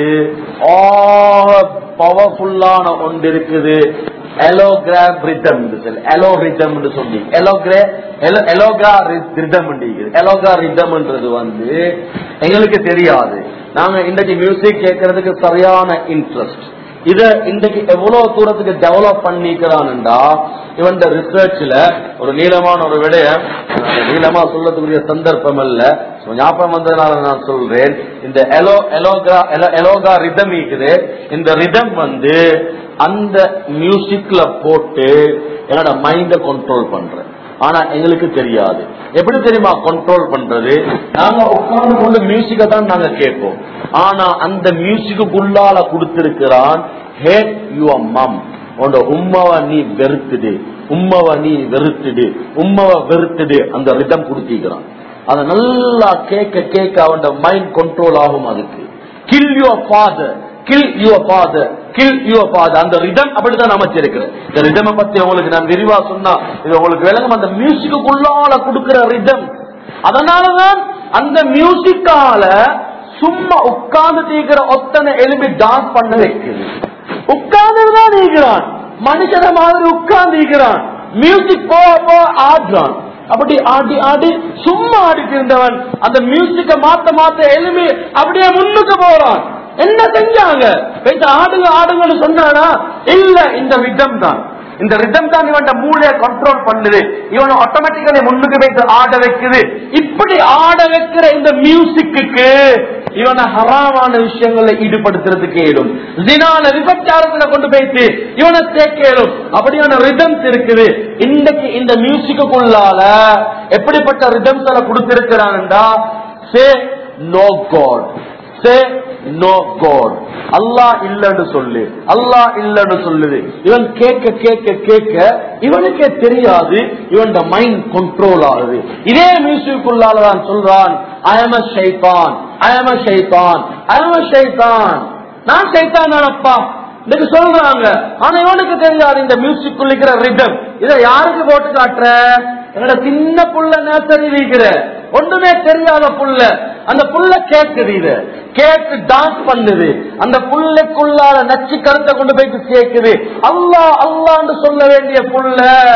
பவர்ஃபுல்லான ஒன்று இருக்குது எலோகிராம் ரிதம் எலோ ரிதம் சொல்லி எலோகிரே எலோகா ரிதம் எலோகா ரிதம்ன்றது வந்து எங்களுக்கு தெரியாது நாங்க இன்றைக்கு மியூசிக் கேட்கறதுக்கு சரியான இன்ட்ரெஸ்ட் இத இன்றைக்கு எவ்வளவு தூரத்துக்கு டெவலப் பண்ணிக்கிறான்டா இவன் ரிசர்ச்ல ஒரு நீளமான ஒரு விடயம் அது நீளமா சொல்லக்கூடிய சந்தர்ப்பம் அல்ல So, ஞாபகம் வந்ததுனால நான் சொல்றேன் இந்த எலோ எலோகா எலோகா ரிதம் இருக்குது இந்த ரிதம் வந்து அந்த மியூசிக்ல போட்டு என்னோட மைண்ட கண்ட்ரோல் பண்றேன் ஆனா எங்களுக்கு தெரியாது எப்படி தெரியுமா கண்ட்ரோல் பண்றது நாங்க உட்கார்ந்து கொண்டு மியூசிக்கை தான் நாங்க கேட்போம் ஆனா அந்த மியூசிக்குள்ளால கொடுத்திருக்கிறான் ஹேட் யுவர் மம் உன்னோட உம்மாவை நீ வெறுத்துடு உம்மாவை நீ வெறுத்துடு உம்மாவை வெறுத்துடு அந்த ரிதம் கொடுத்திருக்கிறான் அதை நல்லா கேட்க கேட்க அவன் மைண்ட் கண்ட்ரோல் ஆகும் அதுக்கு kill your father kill your father kill your father அந்த ரிதம் அப்படிதான் அமைச்சிருக்கிறேன் இந்த ரிதமை பத்தி உங்களுக்கு நான் விரிவா சொன்னா இது உங்களுக்கு விளங்கும் அந்த மியூசிக்குள்ளால கொடுக்கிற ரிதம் அதனாலதான் அந்த மியூசிக்கால சும்மா உட்கார்ந்து தீக்கிற ஒத்தனை எழுப்பி டான்ஸ் பண்ண வைக்குது உட்கார்ந்து தான் நீக்கிறான் மனுஷன மாதிரி உட்கார்ந்து இருக்கிறான் மியூசிக் போ போ ஆடுறான் அப்படி ஆடி ஆடி சும்மா ஆடிட்டு இருந்தவன் அந்த மியூசிக்க மாத்த மாத்த எழுமி அப்படியே முன்னுக்கு போறான் என்ன செஞ்சாங்க போயிட்டு ஆடுங்க ஆடுங்கன்னு சொன்னானா இல்ல இந்த ரிதம் தான் இந்த ரிதம் தான் இவன் மூளைய கண்ட்ரோல் பண்ணுது இவன் ஆட்டோமேட்டிக்கலி முன்னுக்கு போயிட்டு ஆட வைக்குது இப்படி ஆட வைக்கிற இந்த மியூசிக்கு இவனை ஹராமான விஷயங்கள்ல ஈடுபடுத்துறதுக்கு இயலும் ஜினால விபச்சாரத்துல கொண்டு போயிட்டு இவனை சேர்க்கலும் அப்படியான ரிதம்ஸ் இருக்குது இன்னைக்கு இந்த மியூசிக்குள்ளால எப்படிப்பட்ட ரிதம்ஸ் கொடுத்திருக்கிறான்டா say no god say no god Allah இல்லன்னு சொல்லு அல்லாஹ் இல்லன்னு சொல்லுது இவன் கேட்க கேட்க கேட்க இவனுக்கே தெரியாது இவன் மைண்ட் கண்ட்ரோல் ஆகுது இதே மியூசிக்குள்ளால தான் சொல்றான் அயம ஷைத்தான் அயம ஷைத்தான் அயம ஷைத்தான் நான் ஷைத்தான் தானப்பா இன்னைக்கு சொல்றாங்க ஆனா இவனுக்கு தெரியாது இந்த மியூசிக் இருக்கிற ரிதம் இதை யாருக்கு போட்டு காட்டுற என்னோட சின்ன புள்ள நேசரி இருக்கிற ஒண்ணுமே தெரியாத புள்ள அந்த புள்ள கேக்குது இது கேட்டு டான்ஸ் பண்ணுது அந்த புள்ளைக்குள்ளால நச்சு கருத்தை கொண்டு போயிட்டு சேர்க்குது அல்லா அல்லான்னு சொல்ல வேண்டிய புள்ள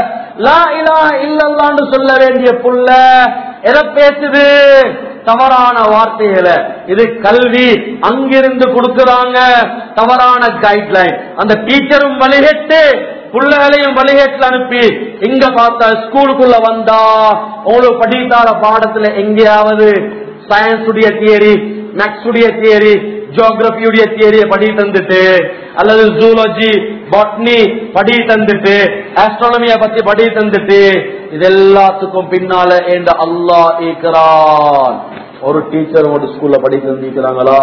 லா இலா இல்லல்லான்னு சொல்ல வேண்டிய புள்ள எதை பேசுது தவறான வார்த்தைகளை இது கல்வி அங்கிருந்து கொடுக்கறாங்க தவறான கைட்லைன் அந்த டீச்சரும் வழிகட்டு பிள்ளைகளையும் வழிகேட்டில் அனுப்பி இங்க பார்த்தா ஸ்கூலுக்குள்ள வந்தா உங்களுக்கு படித்தார பாடத்துல எங்கேயாவது சயின்ஸ் உடைய தியரி மேக்ஸ் உடைய தியரி ஜியோகிரபியுடைய தியரியை படி தந்துட்டு அல்லது ஜூலஜி பாட்னி படி தந்துட்டு ஆஸ்ட்ரானமிய பத்தி படி தந்துட்டு இது எல்லாத்துக்கும் பின்னால ஏண்ட அல்லாஹ் இருக்கிறான் ஒரு டீச்சர் உங்களோட ஸ்கூல்ல படி தந்திருக்கிறாங்களா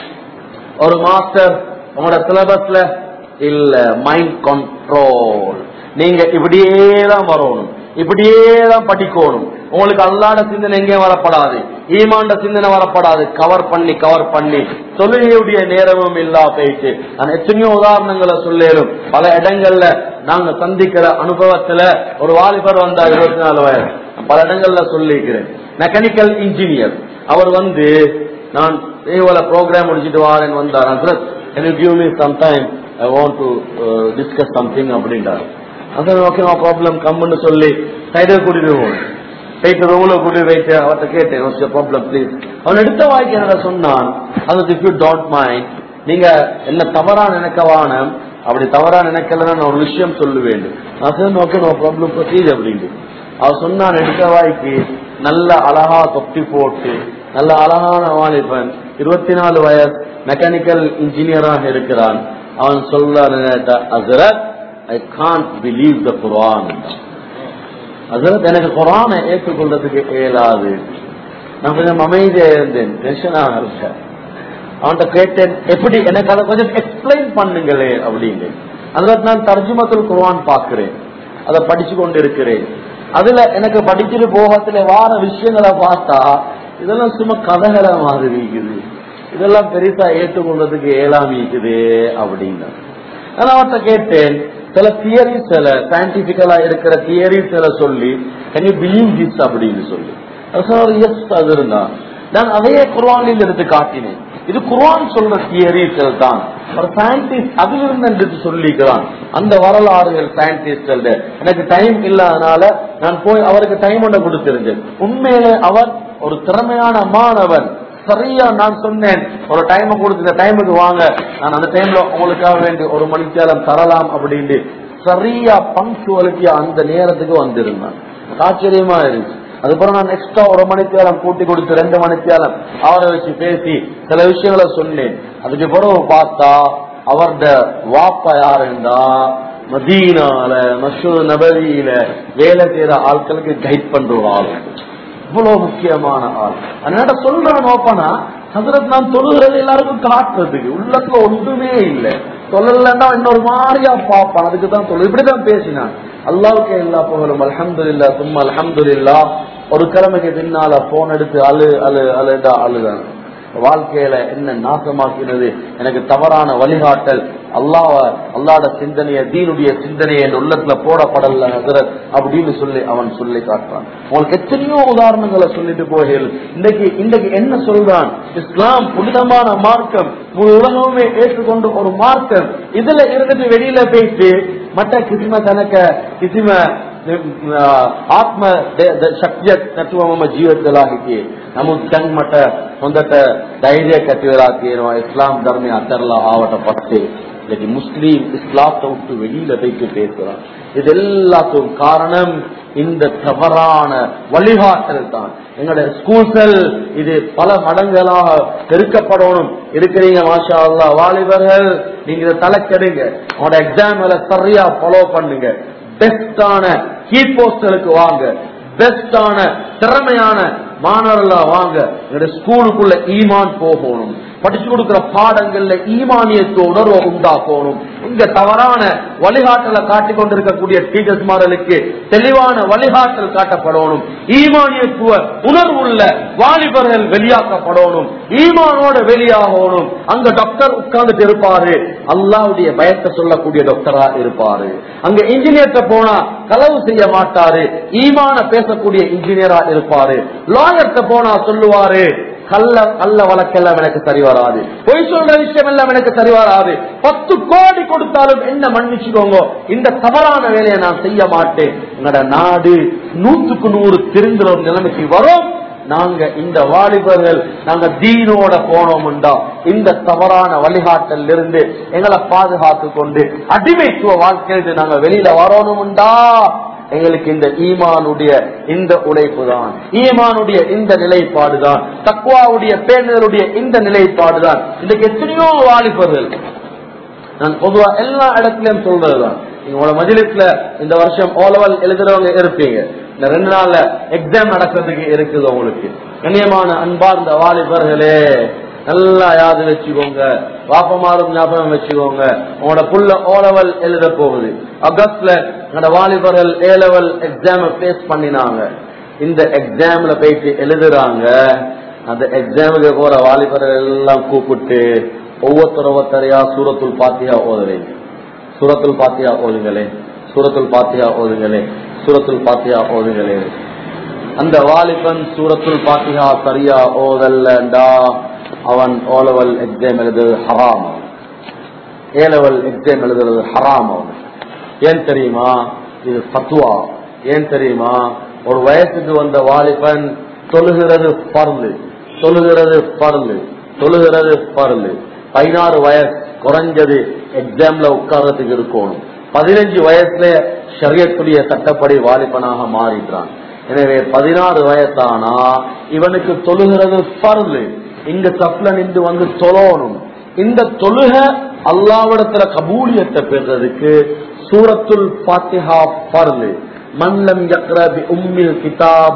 ஒரு மாஸ்டர் உங்களோட சிலபஸ்ல இல்ல மைண்ட் கண்ட்ரோல் நீங்க இப்படியே தான் வரணும் இப்படியே தான் படிக்கணும் உங்களுக்கு அல்லாட சிந்தனை எங்கேயும் வரப்படாது ஈமாண்ட சிந்தனை வரப்படாது கவர் பண்ணி கவர் பண்ணி தொழுகையுடைய நேரமும் இல்லா போயிட்டு நான் எத்தனையோ உதாரணங்களை சொல்லேரும் பல இடங்கள்ல நாங்க சந்திக்கிற அனுபவத்துல ஒரு வாலிபர் வந்தார் இருபத்தி நாலு வயசு பல இடங்கள்ல சொல்லிக்கிறேன் மெக்கானிக்கல் இன்ஜினியர் அவர் வந்து நான் இதேபோல ப்ரோக்ராம் முடிச்சிட்டு வாரேன் வந்தார் can you give me some time i want to uh, discuss something அப்படின்றார் அதான் ஓகே நோ ப்ராப்ளம் கம்முன்னு சொல்லி சைடில் கூட்டிட்டு போகணும் போயிட்டு ரூம்ல கூட்டி வைத்து அவர்கிட்ட கேட்டேன் வாட்ஸ் ப்ராப்ளம் ப்ளீஸ் அவன் எடுத்த வாய்க்கு என்ன சொன்னான் அது இஃப் யூ டோன்ட் மைண்ட் நீங்க என்ன தவறா நினைக்கவான அப்படி தவறா நினைக்கலன்னா நான் ஒரு விஷயம் சொல்லுவேன் நான் சொன்னேன் ஓகே நோ ப்ராப்ளம் ப்ரொசீஜ் அப்படின்ட்டு அவர் சொன்னான் எடுத்த வாய்க்கு நல்ல அழகா தொப்பி போட்டு நல்ல அழகான வாலிபன் இருபத்தி நாலு வயசு மெக்கானிக்கல் இன்ஜினியராக இருக்கிறான் அவன் சொல்ல அசரத் ஐ கான்ட் பிலீவ் த குரான் அசரத் எனக்கு குரானை ஏற்றுக்கொள்றதுக்கு இயலாது நான் கொஞ்சம் அமைதியா இருந்தேன் டென்ஷனாக இருந்தேன் அவன்கிட்ட கேட்டேன் எப்படி எனக்கு அதை கொஞ்சம் எக்ஸ்பிளைன் பண்ணுங்களே அப்படின்னு அதில் நான் தர்ஜுமத்துல் குர்ஆன் பார்க்கிறேன் அதை படிச்சு கொண்டு இருக்கிறேன் அதுல எனக்கு படிச்சுட்டு போகத்துல வார விஷயங்களை பார்த்தா இதெல்லாம் சும்மா கதைகளை மாதிரி இருக்குது இதெல்லாம் பெருசா ஏற்றுக்கொள்றதுக்கு ஏலாமி இருக்குது அப்படின்னு நான் அவர்கிட்ட கேட்டேன் சில தியரிஸ் சில சயின்டிபிக்கலா இருக்கிற தியரிஸ் சில சொல்லி கேன் யூ பிலீவ் திஸ் அப்படின்னு சொல்லி எஸ் அது இருந்தா நான் அதையே குர்ஆனில் எடுத்து காட்டினேன் இது குர்ஆன் சொல்ற தியரிகள் தான் ஒரு சயின்டிஸ்ட் அதிலிருந்து எடுத்து சொல்லிக்கிறான் அந்த வரலாறுகள் சயின்டிஸ்ட் எனக்கு டைம் இல்லாதனால நான் போய் அவருக்கு டைம் ஒன்று கொடுத்திருந்தேன் உண்மையிலே அவர் ஒரு திறமையான மாணவன் சரியா நான் சொன்னேன் ஒரு டைம் கொடுத்து இந்த டைமுக்கு வாங்க நான் அந்த டைம்ல உங்களுக்காக வேண்டி ஒரு மணித்தேலம் தரலாம் அப்படின்ட்டு சரியா பங்க்சுவலிட்டியா அந்த நேரத்துக்கு வந்திருந்தான் ஆச்சரியமா இருந்துச்சு அதுக்கப்புறம் நான் எக்ஸ்ட்ரா ஒரு மணித்தேலம் கூட்டி கொடுத்து ரெண்டு மணித்தேலம் அவரை வச்சு பேசி சில விஷயங்களை சொன்னேன் அதுக்கு பிறகு பார்த்தா அவர்த வாப்பா யாருண்டா மதீனால மசூர் நபரியில வேலை செய்யற ஆட்களுக்கு கைட் பண்ற ஒரு ஆள் இவ்வளவு முக்கியமான ஆள் அதனால சொல்றேன் ஓப்பனா ஹசரத் நான் தொழுகிறது எல்லாருக்கும் காட்டுறதுக்கு உள்ளத்துல ஒன்றுமே இல்லை சொல்லலன்னா இன்னொரு மாதிரியா பார்ப்பான் அதுக்கு தான் தொழு இப்படிதான் பேசினான் அல்லாவுக்கு எல்லா புகழும் அல்ஹம்துலில்லா சும்மா அல்ஹம்துலில்லா ஒரு கிழமைக்கு பின்னால போன் எடுத்து அழு அழு அழுதா அழுதான் வாழ்க்கையில என்ன நாசமாக்கினது எனக்கு தவறான வழிகாட்டல் அல்லாவ அல்லாட சிந்தனைய தீனுடைய சிந்தனையை என் உள்ளத்துல போடப்படல ஹசரத் அப்படின்னு சொல்லி அவன் சொல்லி காட்டுறான் உங்களுக்கு எத்தனையோ உதாரணங்களை சொல்லிட்டு போகிறேன் இன்னைக்கு இன்னைக்கு என்ன சொல்றான் இஸ்லாம் புனிதமான மார்க்கம் முழு உலகமே ஏற்றுக்கொண்டு ஒரு மார்க்கம் இதுல இருந்துட்டு வெளியில போயிட்டு மற்ற கிசிம தனக்க கிசிம ಆತ್ಮ ಶಕ್ತಿಯ ಕಟ್ಟುವ ನಮ್ಮ ಜೀವದಲ್ಲಾಗಿ ನಮಗ್ ಚಂಗ್ ಮಟ್ಟ ಹೊಂದಟ ಧೈರ್ಯ ಕಟ್ಟಿವರಾಕೇನೋ ಇಸ್ಲಾಂ ಧರ್ಮ ಅದರಲ್ಲ ಆವಟ ಪತ್ತೆ இன்னைக்கு முஸ்லீம் இஸ்லாத்தை விட்டு வெளியில வைத்து பேசுறான் இது எல்லாத்துக்கும் காரணம் இந்த தவறான வழிகாட்டல் தான் எங்களுடைய ஸ்கூல்கள் இது பல மடங்களாக பெருக்கப்படணும் இருக்கிறீங்க மாஷா அல்லா வாலிபர்கள் நீங்க இதை தலைக்கெடுங்க உங்களோட எக்ஸாம்ல சரியா ஃபாலோ பண்ணுங்க பெஸ்டான கீ போஸ்டலுக்கு வாங்க பெஸ்டான திறமையான மாணவர்களா வாங்க எங்களுடைய ஸ்கூலுக்குள்ள ஈமான் போகணும் படிச்சு கொடுக்கிற பாடங்கள்ல ஈமானியத்து உணர்வை உண்டாக்கணும் இங்க தவறான வழிகாட்டலை காட்டிக் கொண்டிருக்கக்கூடிய டீச்சர்ஸ் மாடலுக்கு தெளிவான வழிகாட்டல் காட்டப்படணும் ஈமானியத்துவ உணர்வுள்ள வாலிபர்கள் வெளியாக்கப்படணும் ஈமானோட வெளியாகணும் அங்க டாக்டர் உட்கார்ந்துட்டு இருப்பாரு அல்லாவுடைய பயத்தை சொல்லக்கூடிய டாக்டரா இருப்பாரு அங்க இன்ஜினியர்கிட்ட போனா களவு செய்ய மாட்டாரு ஈமான பேசக்கூடிய இன்ஜினியரா இருப்பாரு லாயர்கிட்ட போனா சொல்லுவாரு கள்ள கள்ள வழக்கெல்லாம் எனக்கு சரி வராது பொய் சொல்ற விஷயம் எல்லாம் எனக்கு சரி வராது பத்து கோடி கொடுத்தாலும் என்ன மன்னிச்சுக்கோங்க இந்த தவறான வேலையை நான் செய்ய மாட்டேன் எங்களோட நாடு நூற்றுக்கு நூறு திருந்துற ஒரு நிலைமைக்கு வரும் நாங்க இந்த வாலிபர்கள் நாங்க தீனோட போனோம்டா இந்த தவறான வழிகாட்டல் இருந்து எங்களை பாதுகாத்து கொண்டு அடிமைத்துவ வாழ்க்கையிட்டு நாங்க வெளியில வரணும்டா எங்களுக்கு இந்த ஈமானுடைய இந்த உழைப்பு தான் ஈமானுடைய இந்த நிலைப்பாடு தான் தக்குவாவுடைய பேணுதலுடைய இந்த நிலைப்பாடு தான் இன்றைக்கு எத்தனையோ வாலிபர்கள் நான் பொதுவா எல்லா இடத்துலயும் சொல்றதுதான் உங்களோட மஜிலிஸ்ல இந்த வருஷம் ஓலவல் எழுதுறவங்க இருப்பீங்க இந்த ரெண்டு நாள்ல எக்ஸாம் நடக்கிறதுக்கு இருக்குது உங்களுக்கு கண்ணியமான அன்பார்ந்த வாலிபர்களே நல்லா யாது வச்சுக்கோங்க வாப்பமாரும் ஞாபகம் வச்சுக்கோங்க உங்களோட புள்ள ஓலவல் எழுத போகுது ஆகஸ்ட்ல எங்களோட வாலிபர்கள் ஏ லெவல் எக்ஸாம் ஃபேஸ் பண்ணினாங்க இந்த எக்ஸாம்ல போயிட்டு எழுதுறாங்க அந்த எக்ஸாமுக்கு போற வாலிபர்கள் எல்லாம் கூப்பிட்டு ஒவ்வொருத்தர் ஒவ்வொருத்தரையா சூரத்துல் பாத்தியா ஓதுறீங்க சூரத்துல் பாத்தியா ஓதுங்களே சூரத்துல் பாத்தியா ஓதுங்களே சூரத்துல் பாத்தியா ஓதுங்களே அந்த வாலிபன் சூரத்துல் பாத்தியா சரியா ஓதல்லண்டா அவன் ஓ லெவல் எக்ஸாம் எழுதுறது ஹராம் ஏ லெவல் எக்ஸாம் எழுதுறது ஹராம் அவன் ஏன் தெரியுமா இது ஃபத்வா ஏன் தெரியுமா ஒரு வயசுக்கு வந்த வாலிபன் தொழுகிறது பர்லு தொழுகிறது பர்லு தொழுகிறது பர்லு பதினாறு வயசு குறைஞ்சது எக்ஸாம்ல உட்கார்றதுக்கு இருக்கணும் பதினஞ்சு வயசுல ஷரியத்துடைய சட்டப்படி வாலிபனாக மாறிடுறான் எனவே பதினாறு வயசானா இவனுக்கு தொழுகிறது பர்லு இங்க சப்ல நின்று வந்து தொழணும் இந்த தொழுக அல்லாவிடத்துல கபூலியத்தை பெறுறதுக்கு சூரத்துல் பாத்திஹா பர்லு மன்லம் யக்ரபி உம்மில் கிதாப்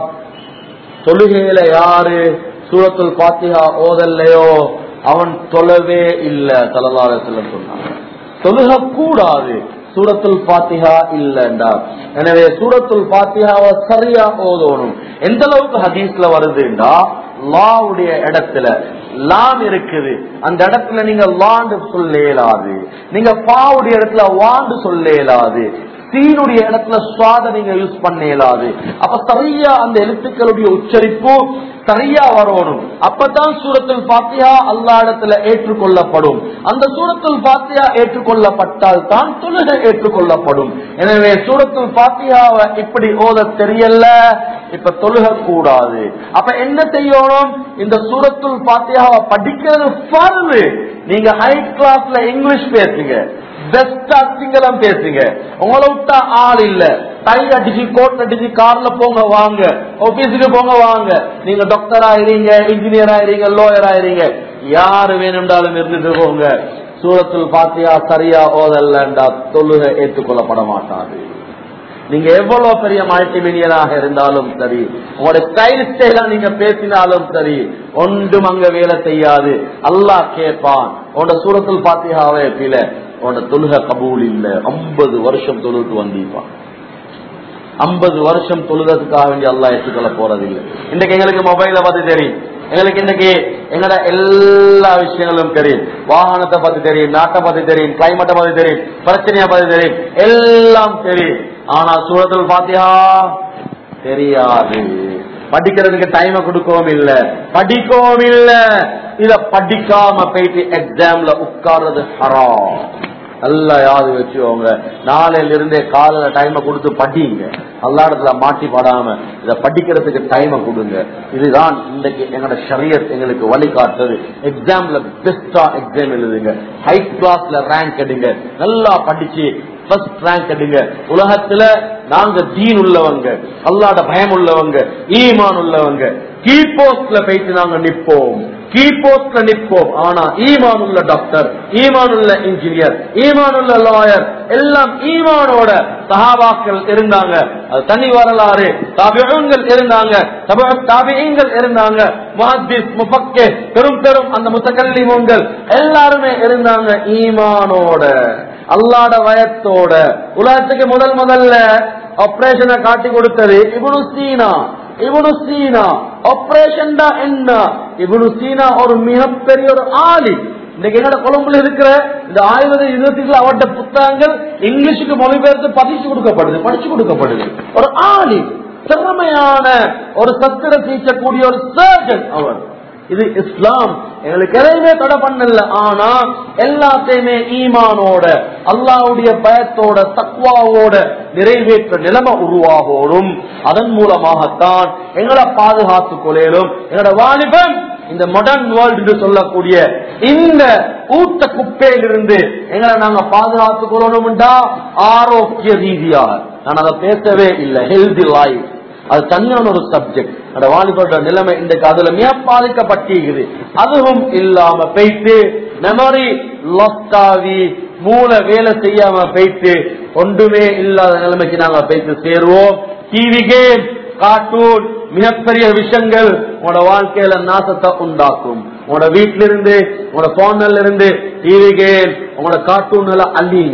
தொழுகையில யாரு சூரத்துல் பாத்திஹா ஓதல்லையோ அவன் தொழவே இல்ல தலலால சொன்னாங்க தொழுக கூடாது சூரத்துல் பாத்திஹா இல்லண்டா எனவே சூரத்துல் பாத்திஹாவை சரியா ஓதணும் எந்த அளவுக்கு ஹதீஸ்ல வருதுண்டா லாவுடைய இடத்துல லாம் இருக்குது அந்த இடத்துல நீங்க லாண்டு சொல்ல இயலாது நீங்க பாவுடைய இடத்துல வாண்டு சொல்ல இயலாது சீனுடைய இடத்துல சுவாத நீங்க யூஸ் பண்ண இயலாது அப்ப சரியா அந்த எழுத்துக்களுடைய உச்சரிப்பு சரியா வரணும் அப்பதான் சூரத்தில் பாத்தியா அல்லா இடத்துல ஏற்றுக்கொள்ளப்படும் அந்த சூரத்தில் பாத்தியா ஏற்றுக்கொள்ளப்பட்டால் தான் தொழுகை ஏற்றுக்கொள்ளப்படும் எனவே சூரத்தில் பாத்தியாவை இப்படி ஓத தெரியல இப்ப தொழுக கூடாது அப்ப என்ன செய்யணும் இந்த சூரத்துல் பாத்தியாவை படிக்கிறது பருவு நீங்க ஹை கிளாஸ்ல இங்கிலீஷ் பேசுங்க பெஸ்டா சிங்களம் பேசுங்க உங்களை விட்டா ஆள் இல்ல டை அடிச்சு கோட் அடிச்சு கார்ல போங்க வாங்க ஆபீஸுக்கு போங்க வாங்க நீங்க டாக்டர் ஆயிருங்க இன்ஜினியர் ஆயிருங்க லோயர் ஆயிருங்க யாரு வேணும்னாலும் இருந்துட்டு போங்க சூரத்தில் பாத்தியா சரியா ஓதல்லண்டா தொழுகை ஏற்றுக்கொள்ளப்பட மாட்டாது நீங்க எவ்வளவு பெரிய மல்டிமினியனாக இருந்தாலும் சரி உங்களோட ஸ்டைல் ஸ்டைலா நீங்க பேசினாலும் சரி ஒன்றும் அங்க வேலை செய்யாது அல்லாஹ் கேட்பான் உன்னோட சூரத்தில் பாத்தியாவே பில உன்னோட தொழுக கபூல் இல்ல ஐம்பது வருஷம் தொழுட்டு வந்திருப்பான் ஐம்பது வருஷம் தொழுகிறதுக்காக வேண்டிய அல்லா ஏற்றுக்கொள்ள போறது இல்லை இன்றைக்கு எங்களுக்கு மொபைலை பத்தி தெரியும் எங்களுக்கு இன்னைக்கு எங்கட எல்லா விஷயங்களும் தெரியும் வாகனத்தை பத்தி தெரியும் நாட்டை பத்தி தெரியும் கிளைமேட்டை பத்தி தெரியும் பிரச்சனையை பத்தி தெரியும் எல்லாம் தெரியும் ஆனா சூழத்தில் பாத்தியா தெரியாது படிக்கிறதுக்கு டைம் கொடுக்கவும் இல்ல படிக்கவும் இல்ல இத படிக்காம போயிட்டு எக்ஸாம்ல உட்கார்றது ஹராம் நல்லா யாது வச்சுக்கோங்க நாளையில இருந்தே காலையில டைமை கொடுத்து படிங்க எல்லா மாட்டி படாம இத படிக்கிறதுக்கு டைமை கொடுங்க இதுதான் இன்றைக்கு எங்களோட ஷரியத் எங்களுக்கு வழிகாட்டுறது எக்ஸாம்ல பெஸ்டா எக்ஸாம் எழுதுங்க ஹை கிளாஸ்ல ரேங்க் எடுங்க நல்லா படிச்சு ஃபர்ஸ்ட் ரேங்க் எடுங்க உலகத்துல நாங்க தீன் உள்ளவங்க அல்லாட பயம் உள்ளவங்க ஈமான் உள்ளவங்க கீ போஸ்ட்ல போயிட்டு நாங்க நிப்போம் கீ போஸ்ட்ல நிற்போம் ஆனா ஈமான் உள்ள டாக்டர் ஈமான் உள்ள இன்ஜினியர் ஈமான் உள்ள லாயர் எல்லாம் ஈமானோட சஹாபாக்கள் இருந்தாங்க அது தனி வரலாறு தாபியங்கள் இருந்தாங்க தாபியங்கள் இருந்தாங்க முஹத்திஸ் முஃபக்கே பெரும் பெரும் அந்த முத்தக்கல்லிமங்கள் எல்லாருமே இருந்தாங்க ஈமானோட அல்லாட வயத்தோட உலகத்துக்கு முதல் முதல்ல ஆபரேஷனை காட்டி கொடுத்தது இவனு சீனா இவனு சீனா ஆபரேஷன் தான் என்ன இவனு சீனா ஒரு மிகப்பெரிய ஒரு ஆளி இன்னைக்கு என்னோட கொழும்புல இருக்கிற இந்த ஆயுர்வேத யூனிவர்சிட்டியில் அவர்கிட்ட புத்தகங்கள் இங்கிலீஷுக்கு மொழிபெயர்த்து பதிச்சு கொடுக்கப்படுது படிச்சு கொடுக்கப்படுது ஒரு ஆளி திறமையான ஒரு சத்திர தீச்சக்கூடிய ஒரு சர்ஜன் அவர் இது இஸ்லாம் எங்களுக்கு எதையுமே தடை பண்ணல ஆனா எல்லாத்தையுமே ஈமானோட அல்லாவுடைய பயத்தோட தக்குவாவோட நிறைவேற்ற நிலைமை உருவாகணும் அதன் மூலமாகத்தான் எங்களை பாதுகாத்துக் கொள்ளையிலும் எங்களோட வாலிபம் இந்த மாடர்ன் வேர்ல்டு என்று சொல்லக்கூடிய இந்த ஊட்ட குப்பையிலிருந்து எங்களை நாங்க பாதுகாத்துக் கொள்ளணும்டா ஆரோக்கிய ரீதியாக நான் அதை பேசவே இல்லை ஹெல்தி லைஃப் அது தனியான ஒரு சப்ஜெக்ட் அந்த வாலிபோட நிலைமை இன்றைக்கு அதுல மிக பாதிக்கப்பட்டிருக்குது அதுவும் இல்லாம போயிட்டு மெமரி லாஸ்ட் ஆகி மூளை வேலை செய்யாம போயிட்டு ஒன்றுமே இல்லாத நிலைமைக்கு நாங்க போயிட்டு சேருவோம் டிவி கேம் கார்ட்டூன் மிகப்பெரிய விஷயங்கள் உங்களோட வாழ்க்கையில நாசத்தை உண்டாக்கும் உங்களோட வீட்டில இருந்து உங்களோட போன்ல இருந்து டிவி கேம் உங்களோட கார்ட்டூன் எல்லாம் அள்ளிங்க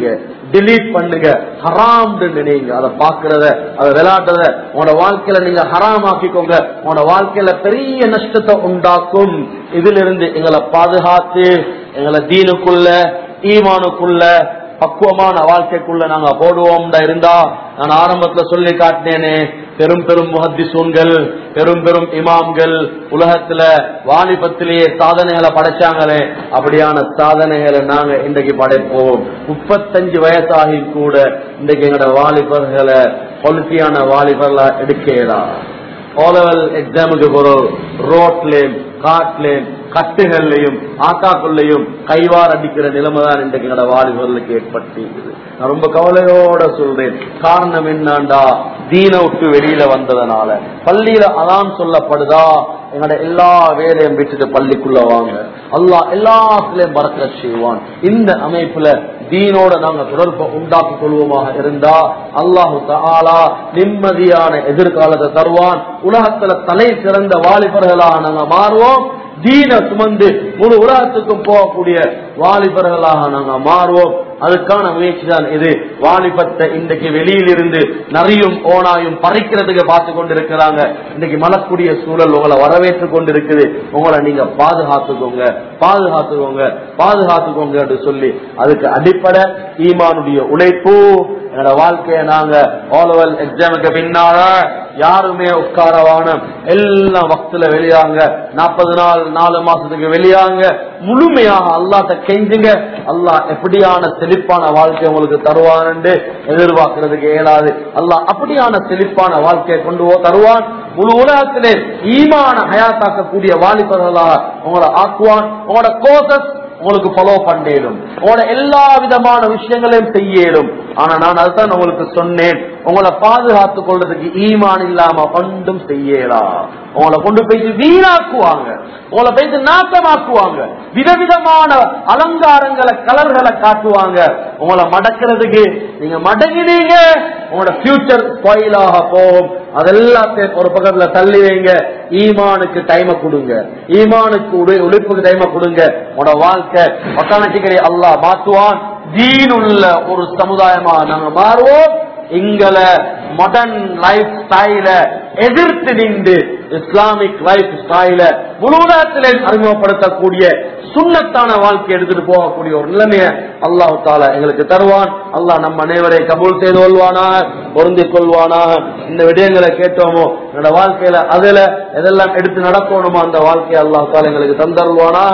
delete பண்ணுங்க ஹராம் நினைங்க அதை பாக்குறத அதை விளையாடுறத உங்களோட வாழ்க்கையில நீங்க ஹராம் ஆக்கிக்கோங்க உங்களோட வாழ்க்கையில பெரிய நஷ்டத்தை உண்டாக்கும் இதிலிருந்து எங்களை பாதுகாத்து எங்களை தீனுக்குள்ள ஈமானுக்குள்ள பக்குவமான வாழ்க்கைக்குள்ள நாங்க போடுவோம் இருந்தா நான் ஆரம்பத்துல சொல்லி காட்டினேனே பெரும் பெரும் முஹத்திசூன்கள் பெரும் பெரும் இமாம்கள் உலகத்துல வாலிபத்திலேயே சாதனைகளை படைச்சாங்களே அப்படியான சாதனைகளை நாங்க இன்றைக்கு படைப்போம் முப்பத்தஞ்சு வயசாகி கூட இன்றைக்கு எங்களோட வாலிபர்களை குவாலிட்டியான வாலிபர்களா எடுக்கலாம் ஓலவல் எக்ஸாமுக்கு போறோம் ரோட்லயும் காட்லயும் கட்டுகள்லையும் ஆக்காக்குள்ளையும் கைவார் அடிக்கிற நிலைமை தான் இன்றைக்கு எங்களோட வாலிபர்களுக்கு ஏற்பட்டிருக்குது நான் ரொம்ப கவலையோட சொல்றேன் காரணம் என்னண்டா தீன விட்டு வெளியில வந்ததுனால பள்ளியில அதான் சொல்லப்படுதா எங்களோட எல்லா வேலையும் விட்டுட்டு பள்ளிக்குள்ள வாங்க அல்லாஹ் எல்லாத்துலயும் பறக்க செய்வான் இந்த அமைப்புல தீனோட நாங்க தொடர்பை உண்டாக்கி கொள்வோமாக இருந்தா அல்லாஹு தாலா நிம்மதியான எதிர்காலத்தை தருவான் உலகத்துல தலை சிறந்த வாலிபர்களாக நாங்க மாறுவோம் தீன சுமந்து முழு உலகத்துக்கும் போகக்கூடிய வாலிபர்களாக நாங்க மாறுவோம் அதுக்கான முயற்சி தான் இது வாலிபத்தை இன்றைக்கு வெளியிலிருந்து நிறையும் ஓனாயும் பறிக்கிறதுக்கு பார்த்து கொண்டிருக்கிறாங்க இன்னைக்கு மலக்கூடிய சூழல் உங்களை வரவேற்று கொண்டிருக்குது உங்களை நீங்க பாதுகாத்துக்கோங்க பாதுகாத்துக்கோங்க பாதுகாத்துக்கோங்க என்று சொல்லி அதுக்கு அடிப்படை ஈமானுடைய உழைப்பு என்னோட வாழ்க்கைய நாங்க ஓலவல் எக்ஸாமுக்கு பின்னால யாருமே உட்காரவான எல்லாம் வக்துல வெளியாங்க நாற்பது நாள் நாலு மாசத்துக்கு வெளியாங்க முழுமையாக அல்லாட்ட கெஞ்சுங்க அல்லாஹ் எப்படியான செழிப்பான வாழ்க்கை உங்களுக்கு தருவான்னு எதிர்பார்க்கறதுக்கு இயலாது அல்லாஹ் அப்படியான செழிப்பான வாழ்க்கையை கொண்டு போ தருவான் முழு உலகத்திலே ஈமான ஹயாத்தாக்கக்கூடிய வாலிபர்களாக உங்களை ஆக்குவான் உங்களோட கோசஸ் உங்களுக்கு ஃபாலோ பண்ணேலும் உங்களோட எல்லா விதமான விஷயங்களையும் செய்யலும் ஆனா நான் அதுதான் உங்களுக்கு சொன்னேன் உங்களை பாதுகாத்துக் கொள்றதுக்கு ஈமான் இல்லாம ஒன்றும் செய்யலாம் உங்களை கொண்டு போயிட்டு வீணாக்குவாங்க உங்களை போயிட்டு நாட்டமாக்குவாங்க விதவிதமான அலங்காரங்களை கலர்களை காட்டுவாங்க உங்களை மடக்கிறதுக்கு நீங்க மடங்கினீங்க உங்களோட ஃபியூச்சர் ஸ்பாயிலாக போகும் அதெல்லாத்தையும் ஒரு பக்கத்துல தள்ளி வைங்க ஈமானுக்கு டைம கொடுங்க ஈமானுக்கு உடை- உழைப்புக்கு டைம கொடுங்க உங்களோட வாழ்க்கை ஆட்டோமேட்டிக்கலி அல்லாஹ் மாத்துவான் தீன் உள்ள ஒரு சமுதாயமா நாங்க மாறுவோம் எங்களை மாடர்ன் லைஃப் ஸ்டைல எதிர்த்து நின்று இஸ்லாமிக் லைஃப் ஸ்டைல முழு உலகத்திலே அறிமுகப்படுத்தக்கூடிய சுண்ணத்தான வாழ்க்கை எடுத்துட்டு போகக்கூடிய ஒரு நிலைமையை அல்லாஹ் தாலா எங்களுக்கு தருவான் அல்லாஹ் நம்ம அனைவரை கபூல் செய்து கொள்வானாக பொருந்திக் கொள்வானாக இந்த விடயங்களை கேட்டோமோ என்னோட வாழ்க்கையில அதுல எதெல்லாம் எடுத்து நடக்கணுமோ அந்த வாழ்க்கையை அல்லாஹ் தாலா எங்களுக்கு தந்தருவானாக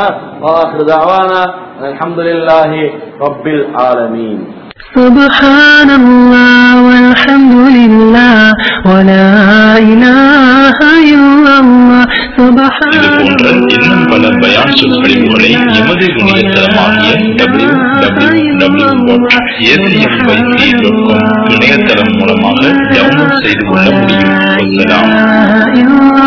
அல்ஹம்துலில்லாஹி ரப்பில் ஆலமீன் سبحان الله والحمد لله ولا إله إلا الله سبحان இது போன்ற இன்னும் பல பயான் சொற்பொழிவுகளை எமது இணையதளமாகிய W W W dot ACMYC dot com இணையதளம் மூலமாக டவுன்லோட் செய்து கொள்ள முடியும் வசலாம்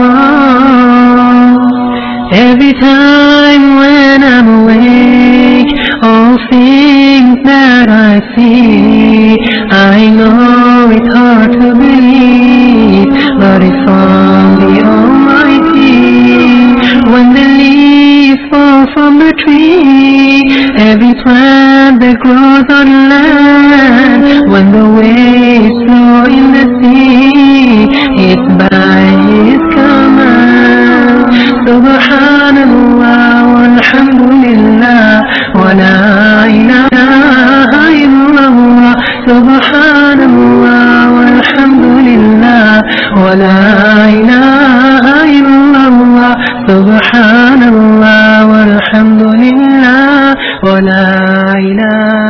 Every time when I'm awake, all things that I see, I know it's hard to believe, but it's from the Almighty. When the leaves fall from the tree, every plant that grows on land, when the waves flow in the sea, it's by His command. Subhanallah walhamdulillah wa la ilaha illallah. Subhanallah walhamdulillah wa la ilaha illallah. Subhanallah walhamdulillah wa la ilaha